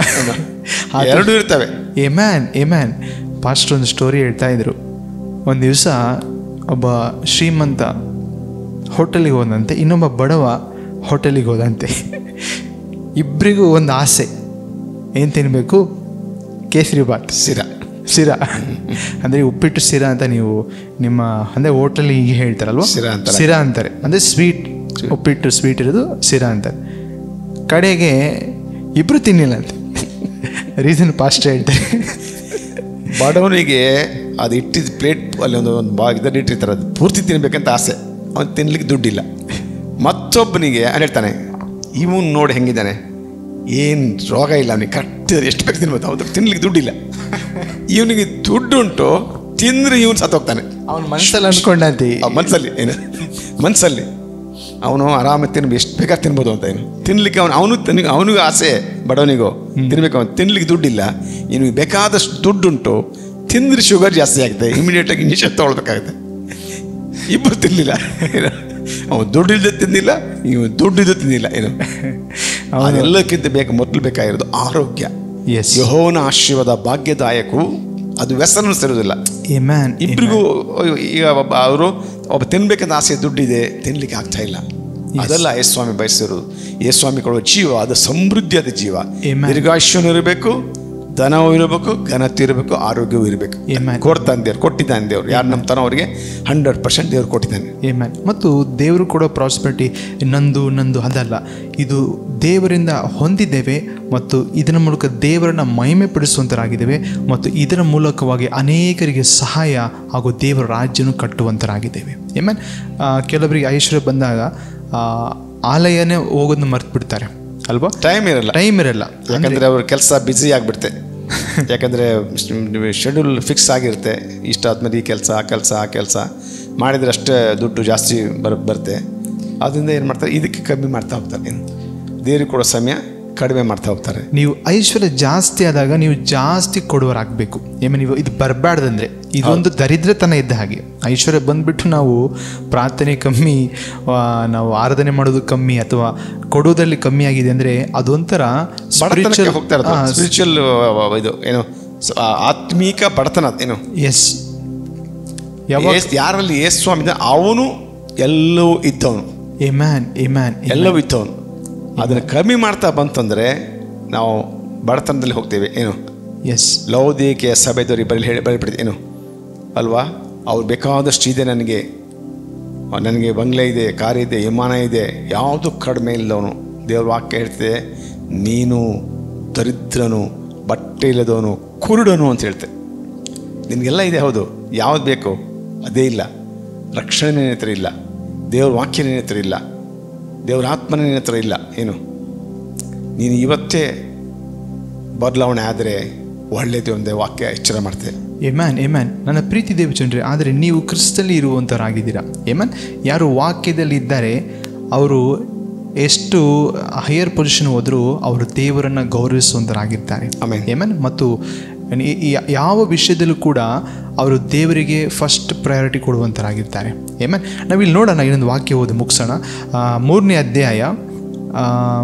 ಎರಡು ಇರ್ತವೆ amen amen pastor ಒಂದು ಸ್ಟೋರಿ ಹೇಳ್ತಾ ಇದ್ರು ಒಂದು ದಿವಸ ಒಬ್ಬ ಶ್ರೀಮಂತ ಹೋಟೆಲಿಗೆ ಹೋದಂತೆ ಇನ್ನೊಬ್ಬ ಬಡವ ಹೋಟೆಲಿಗೆ ಹೋದಂತೆ ಇಬ್ಬರಿಗೂ ಒಂದು ಆಸೆ ಏನು ತಿನ್ನಬೇಕು ಕೇಸರಿ ಬಾತ್ ಸಿರ ಸಿರಾ ಅಂದರೆ ಉಪ್ಪಿಟ್ಟು ಸಿರಾ ಅಂತ ನೀವು ನಿಮ್ಮ ಅಂದರೆ ಹೋಟೆಲಿಗೆ ಹೇಳ್ತಾರಲ್ವ ಸಿರಾ ಅಂತಾರೆ. ಸಿರಾ ಅಂತಾರೆ ಅಂದರೆ ಸ್ವೀಟ್ ಉಪ್ಪಿಟ್ಟು ಸ್ವೀಟ್ ಇರೋದು ಸಿರಾ ಅಂತಾರೆ ಕಡೆಗೆ ಇಬ್ಬರು ತಿನ್ನಿಲ್ಲ ಅಂತ ರೀಸನ್ ಪಾಸ್ಟ್ ಹೇಳ್ತಾರೆ ಬಡವನಿಗೆ ಅದು ಇಟ್ಟಿದ್ದ ಪ್ಲೇಟ್ ಅಲ್ಲಿ ಒಂದು ಒಂದು ಬಾ ಇದರಲ್ಲಿ ಇಟ್ಟಿರ್ತಾರೆ ಅದು ಪೂರ್ತಿ ತಿನ್ಬೇಕಂತ ಆಸೆ ಅವನು ತಿನ್ಲಿಕ್ಕೆ ದುಡ್ಡಿಲ್ಲ ಮತ್ತೊಬ್ಬನಿಗೆ ಅವ್ನು ಹೇಳ್ತಾನೆ ಇವನು ನೋಡಿ ಹೆಂಗಿದ್ದಾನೆ ಏನು ರೋಗ ಇಲ್ಲ ಅವನಿಗೆ ಕರೆಕ್ಟ್ ಎಷ್ಟು ಬೇಕು ತಿನ್ಬೋದು ಅವ್ನು ತಿನ್ಲಿಕ್ಕೆ ದುಡ್ಡಿಲ್ಲ ಇವನಿಗೆ ದುಡ್ಡುಂಟು ತಿಂದ್ರೆ ಇವನು ಸತ್ತೋಗ್ತಾನೆ ಅವ್ನ ಮನಸ್ಸಲ್ಲಿ ಅನ್ಕೊಂಡಂತೆ ಆ ಮನ್ಸಲ್ಲಿ ಏನು ಮನ್ಸಲ್ಲಿ ಅವನು ಆರಾಮ ತಿನ್ಬೇಕು ಎಷ್ಟು ಬೇಕಾದ್ರೆ ತಿನ್ಬೋದು ಅಂತ ಏನು ತಿನ್ಲಿಕ್ಕೆ ಅವನು ಅವನು ತನಿಗೆ ಅವನಿಗೂ ಆಸೆ ಬಡವನಿಗೂ ತಿನ್ಬೇಕು ಅವನು ತಿನ್ಲಿಕ್ಕೆ ದುಡ್ಡಿಲ್ಲ ಇವನಿಗೆ ಬೇಕಾದಷ್ಟು ದುಡ್ಡುಂಟು ತಿಂದ್ರೆ ಶುಗರ್ ಜಾಸ್ತಿ ಆಗುತ್ತೆ ಇಮಿಡಿಯೇಟಾಗಿ ಇಂಜೆಕ್ಷನ್ ತೊಗೊಳ್ಬೇಕಾಗುತ್ತೆ ಇಬ್ಬರು ತಿನ್ನಲಿಲ್ಲ ಏನು ಅವನು ದುಡ್ಡಿಲ್ದೆ ತಿಂದಿಲ್ಲ ಇವನು ದುಡ್ಡಿದ್ದು ತಿಂದಿಲ್ಲ ಏನು ಅದೆಲ್ಲಕ್ಕಿಂತ ಬೇಕು ಮೊದಲು ಬೇಕಾಗಿರೋದು ಆರೋಗ್ಯ ಎಸ್ ಯಹೋವನ ಆಶೀರ್ವಾದ ಭಾಗ್ಯದಾಯಕು ಅದು ವ್ಯಸನ ಸೇರೋದಿಲ್ಲ Amen. ಇಬ್ಬರಿಗೂ ಈಗ ಒಬ್ಬ ಅವರು ಒಬ್ಬ ತಿನ್ಬೇಕಂತ ಆಸೆ ದುಡ್ಡಿದೆ ತಿನ್ಲಿಕ್ಕೆ ಆಗ್ತಾ ಇಲ್ಲ ಅದೆಲ್ಲ ಯೇಸು ಸ್ವಾಮಿ ಬಯಸಿರೋದು ಯೇಸು ಸ್ವಾಮಿ ಕೊಡುವ ಜೀವ ಅದು ಸಮೃದ್ಧಿಯಾದ ಜೀವ Amen. ದೀರ್ಘಾಯುಷ್ಯನೂ ಇರಬೇಕು ಧನವೂ ಇರಬೇಕು ಘನತೆ ಇರಬೇಕು ಆರೋಗ್ಯವೂ ಇರಬೇಕು Amen. ಕೊಡ್ತಾನೆ ದೇವ್ರು ಕೊಟ್ಟಿದ್ದಾನೆ ದೇವ್ರು ಯಾರು ನಂಬ್ತಾನೋ ಅವರಿಗೆ ಹಂಡ್ರೆಡ್ ಪರ್ಸೆಂಟ್ ದೇವ್ರು ಕೊಟ್ಟಿದ್ದಾನೆ Amen. ಮತ್ತು ದೇವರು ಕೊಡೋ ಪ್ರಾಸ್ಪರಿಟಿ ನಂದು ನಂದು ಅದಲ್ಲ ಇದು ದೇವರಿಂದ ಹೊಂದಿದ್ದೇವೆ ಮತ್ತು ಇದರ ಮೂಲಕ ದೇವರನ್ನ ಮಹಿಮೆ ಪಡಿಸುವಂತರಾಗಿದ್ದೇವೆ ಮತ್ತು ಇದರ ಮೂಲಕವಾಗಿ ಅನೇಕರಿಗೆ ಸಹಾಯ ಹಾಗೂ ದೇವರ ರಾಜ್ಯನು ಕಟ್ಟುವಂತರಾಗಿದ್ದೇವೆ ಏಮನ್ ಕೆಲವರಿಗೆ ಐಶ್ವರ್ಯ ಬಂದಾಗ ಆ, ಆಲಯನೇ ಹೋಗೋದನ್ನ ಮರ್ತು ಬಿಡ್ತಾರೆ ಅಲ್ವಾ ಟೈಮ್ ಇರಲ್ಲ ಟೈಮ್ ಇರಲ್ಲ ಯಾಕಂದ್ರೆ ಅವ್ರ ಕೆಲಸ ಬ್ಯುಸಿ ಆಗಿಬಿಡುತ್ತೆ ಯಾಕಂದರೆ ಶೆಡ್ಯೂಲ್ ಫಿಕ್ಸ್ ಆಗಿರುತ್ತೆ ಇಷ್ಟ ಆದ್ಮೇಲೆ ಈ ಕೆಲಸ ಆ ಕೆಲಸ ಆ ಕೆಲಸ ಮಾಡಿದ್ರೆ ಅಷ್ಟೇ ದುಡ್ಡು ಜಾಸ್ತಿ ಬರ್ ಬರುತ್ತೆ ಅದರಿಂದ ಏನು ಮಾಡ್ತಾರೆ ಇದಕ್ಕೆ ಕಮ್ಮಿ ಮಾಡ್ತಾ ಹೋಗ್ತಾರೆ ದೇವ್ರಿಗೆ ಕೊಡೋ ಸಮಯ ಕಡಿಮೆ ಮಾಡ್ತಾ ಹೋಗ್ತಾರೆ ನೀವು ಐಶ್ವರ್ಯ ಜಾಸ್ತಿ ಆದಾಗ ನೀವು ಜಾಸ್ತಿ ಕೊಡುವರಾಗಬೇಕು ಏಮ ನೀವು ಇದು ಬರಬಾರ್ದಂದ್ರೆ ಇದೊಂದು ದರಿದ್ರತನ ಇದ್ದ ಹಾಗೆ ಐಶ್ವರ್ಯ ಬಂದ್ಬಿಟ್ಟು ನಾವು ಪ್ರಾರ್ಥನೆ ಕಮ್ಮಿ ಆ, ನಾವು ಆರಾಧನೆ ಮಾಡೋದು ಕಮ್ಮಿ ಅಥವಾ ಕೊಡೋದ್ರಲ್ಲಿ ಕಮ್ಮಿ ಆಗಿದೆ ಅಂದರೆ ಅದೊಂಥರ ಬಡತನಕ್ಕೆ ಹೋಗ್ತಾ ಇರೋದು ಸ್ಪಿರಿಚುವಲ್ ಇದು ಏನು ಸ- ಆ, ಆತ್ಮೀಕ ಬಡತನ ಏನು ಎಸ್ ಯಾವಾಗ ಏಸ್- ಯಾರಲ್ಲಿ ಏಸು ಸ್ವಾಮಿ ಇದ್ದಾನೆ, ಅವನು ಎಲ್ಲವೂ ಇದ್ದವನು ಎಮ್ಯಾನ್ ಎಮ್ಯಾನ್ ಎಲ್ಲವೂ ಇದ್ದವನು ಅದನ್ನು ಕಮ್ಮಿ ಮಾಡ್ತಾ ಬಂತಂದರೆ ನಾವು ಬಡತನದಲ್ಲಿ ಹೋಗ್ತೇವೆ ಏನು ಎಸ್ ಲೌದಿಕೆಯ ಸಭೆದವ್ರಿಗೆ ಬರಲಿ ಹೇಳಿ ಬರಿಬಿಡ್ತೀವಿ ಏನು ಅಲ್ವಾ ಅವ್ರು ಬೇಕಾದಷ್ಟು ಇದೆ ನನಗೆ ನನಗೆ ಬಂಗ್ಲೆ ಇದೆ ಕಾರ್ ಇದೆ ವಿಮಾನ ಇದೆ ಯಾವುದು ಕಡಿಮೆ ಇಲ್ಲದವನು ದೇವ್ರ ವಾಕ್ಯ ಹೇಳ್ತಿದೆ ನೀನು ದರಿದ್ರನು ಬಟ್ಟೆ ಇಲ್ಲದವನು ಕುರುಡನು ಅಂತ ಹೇಳ್ತೆ ನಿನಗೆಲ್ಲ ಇದೆ ಹೌದು ಯಾವ್ದು ಬೇಕು ಅದೇ ಇಲ್ಲ ರಕ್ಷಣೆ ನಿನ್ನ ಹತ್ರ ಇಲ್ಲ ದೇವ್ರ ವಾಕ್ಯ ನಿನ್ನ ಹತ್ರ ಇಲ್ಲ ದೇವ್ರ ಆತ್ಮನ ನಿನ್ನ ಹತ್ರ ಇಲ್ಲ ಏನು ನೀನು ಇವತ್ತೇ ಬದಲಾವಣೆ ಆದರೆ ಒಳ್ಳೆಯದು ಒಂದೇ ವಾಕ್ಯ ಎಚ್ಚರ ಮಾಡ್ತೆ ಎಮ್ಯಾನ್ ಎಮ್ಯಾನ್ ನನ್ನ ಪ್ರೀತಿ ದೇವಚಂದ್ರೆ ಆದರೆ ನೀವು ಕ್ರಿಸ್ತಲ್ಲಿ ಇರುವಂಥವರಾಗಿದ್ದೀರಾ ಎಮ್ಯಾನ್ ಯಾರು ವಾಕ್ಯದಲ್ಲಿ ಇದ್ದಾರೆ ಅವರು ಎಷ್ಟು ಹೈಯರ್ ಪೊಸಿಷನ್ ಹೋದರೂ ಅವರು ದೇವರನ್ನು ಗೌರವಿಸುವಂಥರಾಗಿರ್ತಾರೆ Amen. ಏಮನ್ ಮತ್ತು ಈ- ಈ ಯಾವ ವಿಷಯದಲ್ಲೂ ಕೂಡ ಅವರು ದೇವರಿಗೆ ಫಸ್ಟ್ ಪ್ರಯಾರಿಟಿ ಕೊಡುವಂಥರಾಗಿರ್ತಾರೆ ಏಮನ್ ನಾವಿಲ್ಲಿ ನೋಡೋಣ ಇನ್ನೊಂದು ವಾಕ್ಯ ಓದಿ ಮುಗಿಸೋಣ ಆ, ಮೂರನೇ ಅಧ್ಯಾಯ ಆ,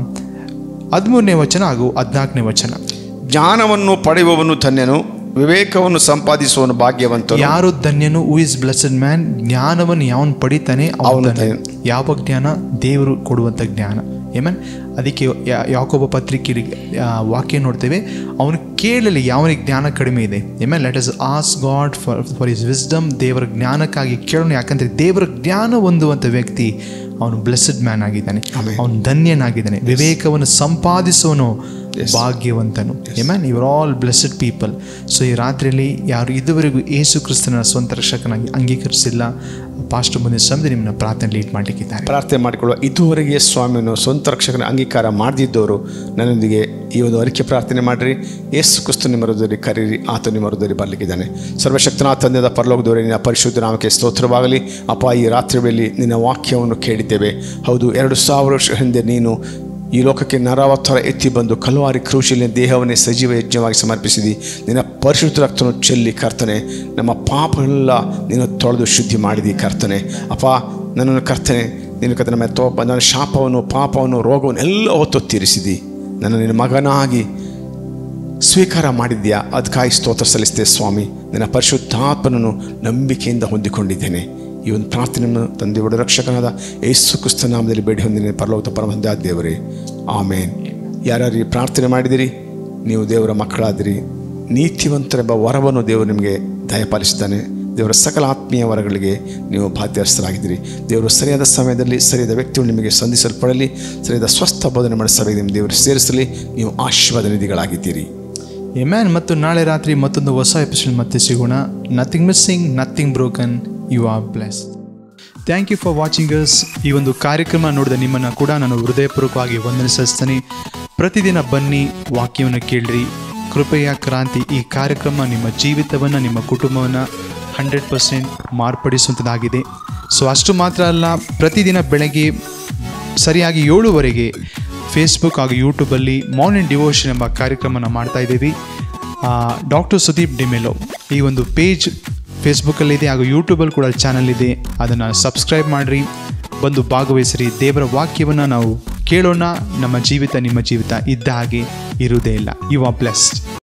ಹದಿಮೂರನೇ ವಚನ ಹಾಗೂ ಹದಿನಾಲ್ಕನೇ ವಚನ ಜ್ಞಾನವನ್ನು ಪಡೆಯುವವನು ಧನ್ಯನು ವಿವೇಕವನ್ನು ಸಂಪಾದಿಸುವವನು ಭಾಗ್ಯವಂತನು ಯಾರು ಧನ್ಯನು ಹೂ ಇಸ್ ಬ್ಲೆಸ್ಡ್ ಮ್ಯಾನ್ ಜ್ಞಾನವನ್ನು ಯಾವನು ಪಡಿತಾನೆ ಅವನು ಅವನು ಧನ್ಯ. ಯಾವ ಜ್ಞಾನ ದೇವರು ಕೊಡುವಂಥ ಜ್ಞಾನ ಏಮನ್ ಅದಕ್ಕೆ ಯಾ- ಯಾಕೊಬ್ಬ ಪತ್ರಿಕೆಯಲ್ಲಿ ಆ, ವಾಕ್ಯ ನೋಡ್ತೇವೆ ಅವನು ಕೇಳಲಿ ಯಾವನಿಗೆ ಜ್ಞಾನ ಕಡಿಮೆ ಇದೆ amen let us ask God for for his wisdom ದೇವರ ಜ್ಞಾನಕ್ಕಾಗಿ ಕೇಳೋಣ ಯಾಕಂದರೆ ದೇವರ ಜ್ಞಾನ ಹೊಂದುವಂಥ ವ್ಯಕ್ತಿ ಅವನು ಬ್ಲೆಸ್ಡ್ ಮ್ಯಾನ್ ಆಗಿದ್ದಾನೆ Amen. ಅವನು ಧನ್ಯನಾಗಿದ್ದಾನೆ ವಿವೇಕವನ್ನು ಸಂಪಾದಿಸುವನು ಭಾಗ್ಯವಂತನು ಏಮನ್ ಇವರ್ ಆಲ್ ಬ್ಲೆಸ್ಡ್ ಪೀಪಲ್ ಸೊ ಈ ರಾತ್ರಿಯಲ್ಲಿ ಯಾರು ಇದುವರೆಗೂ ಏಸು ಕ್ರಿಸ್ತನ ಸ್ವಂತ ರಕ್ಷಕನಾಗಿ ಅಂಗೀಕರಿಸಿಲ್ಲ ಪಾಸ್ಟ್ ಮುಂದೆ ಸಮಯ ನಿಮ್ಮನ್ನ ಪ್ರಾರ್ಥನೆ ಲೀಡ್ ಮಾಡಲಿಕ್ಕಿದ್ದಾರೆ ಪ್ರಾರ್ಥನೆ ಮಾಡಿಕೊಳ್ಳುವ ಇದುವರೆಗೆ ಸ್ವಾಮಿಯನ್ನು ಸ್ವಂತ ರಕ್ಷಕನ ಅಂಗೀಕಾರ ಮಾಡದಿದ್ದವರು ನನ್ನೊಂದಿಗೆ ಈ ಒಂದು ಅರಿಕೆ ಪ್ರಾರ್ಥನೆ ಮಾಡಿರಿ ಯೇಸು ಕ್ರಿಸ್ತು ನಿಮ್ಮ ಹೃದಯದಲ್ಲಿ ಕರೀರಿ ಆತ ನಿಮ್ಮ ಹೃದಯದಲ್ಲಿ ಬರಲಿಕ್ಕಿದ್ದಾನೆ ಸರ್ವಶಕ್ತನಾಥ ತಂದೆದ ಪರಲೋಕದವರೇ ನಿನ್ನ ಪರಿಶುದ್ಧ ನಾಮಕ್ಕೆ ಸ್ತೋತ್ರವಾಗಲಿ ಅಪ್ಪ ಈ ರಾತ್ರಿ ವೇಳೆಯಲ್ಲಿ ನಿನ್ನ ವಾಕ್ಯವನ್ನು ಕೇಳಿದ್ದೇವೆ ಹೌದು ಎರಡು ಸಾವಿರ ವರ್ಷ ಹಿಂದೆ ನೀನು ಈ ಲೋಕಕ್ಕೆ ನರಾವತಾರ ಎತ್ತಿ ಬಂದು ಕಲ್ವಾರಿ ಕ್ರೂಶಿಲಿನ ದೇಹವನ್ನೇ ಸಜೀವ ಯಜ್ಞವಾಗಿ ಸಮರ್ಪಿಸಿದಿ ನಿನ್ನ ಪರಿಶುದ್ಧ ರಕ್ತವನ್ನು ಚೆಲ್ಲಿ ಕರ್ತನೆ ನಮ್ಮ ಪಾಪಗಳೆಲ್ಲ ನೀನು ತೊಳೆದು ಶುದ್ಧಿ ಮಾಡಿದಿ ಕರ್ತನೆ ಅಪ್ಪ ನನ್ನನ್ನು ಕರ್ತನೆ ನೀನು ಕರ್ತನೆ ನಮ್ಮ ತೋ ನನ್ನ ಶಾಪವನ್ನು ಪಾಪವನ್ನು ರೋಗವನ್ನು ಎಲ್ಲ ಹೊತ್ತು ತೀರಿಸಿದಿ ನನ್ನ ನಿನ್ನ ಮಗನಾಗಿ ಸ್ವೀಕಾರ ಮಾಡಿದ್ಯಾ ಅದಕ್ಕಾಗಿ ಸ್ತೋತ್ರ ಸಲ್ಲಿಸಿದೆ ಸ್ವಾಮಿ ನನ್ನ ಪರಿಶುದ್ಧಾತ್ಮನನ್ನು ನಂಬಿಕೆಯಿಂದ ಹೊಂದಿಕೊಂಡಿದ್ದೇನೆ ಈ ಒಂದು ಪ್ರಾರ್ಥನೆಯನ್ನು ತಂದೆಯೋಡ ರಕ್ಷಕನಾದ ಯೇಸು ಕ್ರಿಸ್ತ ನಾಮದಲ್ಲಿ ಬೇಡಿ ಹೊಂದಿನ ಪರಲೋಕ ಪರಮಂದ ದೇವರೇ ಆಮೇನ್ ಯಾರ್ಯಾರು ಈ ಪ್ರಾರ್ಥನೆ ಮಾಡಿದಿರಿ ನೀವು ದೇವರ ಮಕ್ಕಳಾದಿರಿ ನೀತಿವಂತರೆಂಬ ವರವನ್ನು ದೇವರು ನಿಮಗೆ ದಯಪಾಲಿಸಿದ್ದಾನೆ ದೇವರ ಸಕಲ ಆತ್ಮೀಯ ವರಗಳಿಗೆ ನೀವು ಬಾಧ್ಯಸ್ಥರಾಗಿದ್ದೀರಿ ದೇವರು ಸರಿಯಾದ ಸಮಯದಲ್ಲಿ ಸರಿಯಾದ ವ್ಯಕ್ತಿಗಳು ನಿಮಗೆ ಸಂಧಿಸಲ್ಪಡಲಿ ಸರಿಯಾದ ಸ್ವಸ್ಥ ಬೋಧನೆ ಮಾಡಿ ಸಭೆಗೆ ನಿಮ್ಮ ದೇವರು ಸೇರಿಸಲಿ ನೀವು ಆಶೀರ್ವಾದ ನಿಧಿಗಳಾಗಿದ್ದೀರಿ ಎಮ್ಯಾನ್ ಮತ್ತು ನಾಳೆ ರಾತ್ರಿ ಮತ್ತೊಂದು ಹೊಸ ಎಪಿಸೋಡ್ ಮತ್ತೆ ಸಿಗೋಣ nothing missing nothing broken you are bless thank you for watching us ಈ ಒಂದು ಕಾರ್ಯಕ್ರಮ ನೋಡಿದ ನಿಮ್ಮನ್ನು ಕೂಡ ನಾನು ಹೃದಯಪೂರ್ವಕವಾಗಿ ವಂದನಿಸ್ತೀನಿ ಪ್ರತಿದಿನ ಬನ್ನಿ ವಾಕ್ಯವನ್ನು ಕೇಳ್ರಿ ಕೃಪೆಯ ಕ್ರಾಂತಿ ಈ ಕಾರ್ಯಕ್ರಮ ನಿಮ್ಮ ಜೀವಿತವನ್ನು ನಿಮ್ಮ ಕುಟುಂಬವನ್ನು ಹಂಡ್ರೆಡ್ ಪರ್ಸೆಂಟ್ ಮಾರ್ಪಡಿಸುವಂಥದ್ದಾಗಿದೆ ಸೊ ಅಷ್ಟು ಮಾತ್ರ ಅಲ್ಲ ಪ್ರತಿದಿನ ಬೆಳಗ್ಗೆ ಸರಿಯಾಗಿ ಏಳುವರೆಗೆ ಫೇಸ್ಬುಕ್ ಹಾಗೂ ಯೂಟ್ಯೂಬಲ್ಲಿ ಮಾರ್ನಿಂಗ್ ಡಿವೋಷನ್ ಎಂಬ ಕಾರ್ಯಕ್ರಮನ ಮಾಡ್ತಾ ಇದ್ದೀವಿ ಡಾಕ್ಟರ್ ಸುದೀಪ್ ಡಿಮೆಲೋ ಈ ಒಂದು ಪೇಜ್ ಫೇಸ್ಬುಕ್ಕಲ್ಲಿದೆ ಹಾಗೂ ಯೂಟ್ಯೂಬಲ್ಲಿ ಕೂಡ ಚಾನಲ್ ಇದೆ ಅದನ್ನು ಸಬ್ಸ್ಕ್ರೈಬ್ ಮಾಡಿರಿ ಬಂದು ಭಾಗವಹಿಸಿರಿ ದೇವರ ವಾಕ್ಯವನ್ನು ನಾವು ಕೇಳೋಣ ನಮ್ಮ ಜೀವಿತ ನಿಮ್ಮ ಜೀವಿತ ಇದ್ದ ಹಾಗೆ ಇರುವುದೇ ಇಲ್ಲ ಯು ಆರ್ ಬ್ಲೆಸ್ಡ್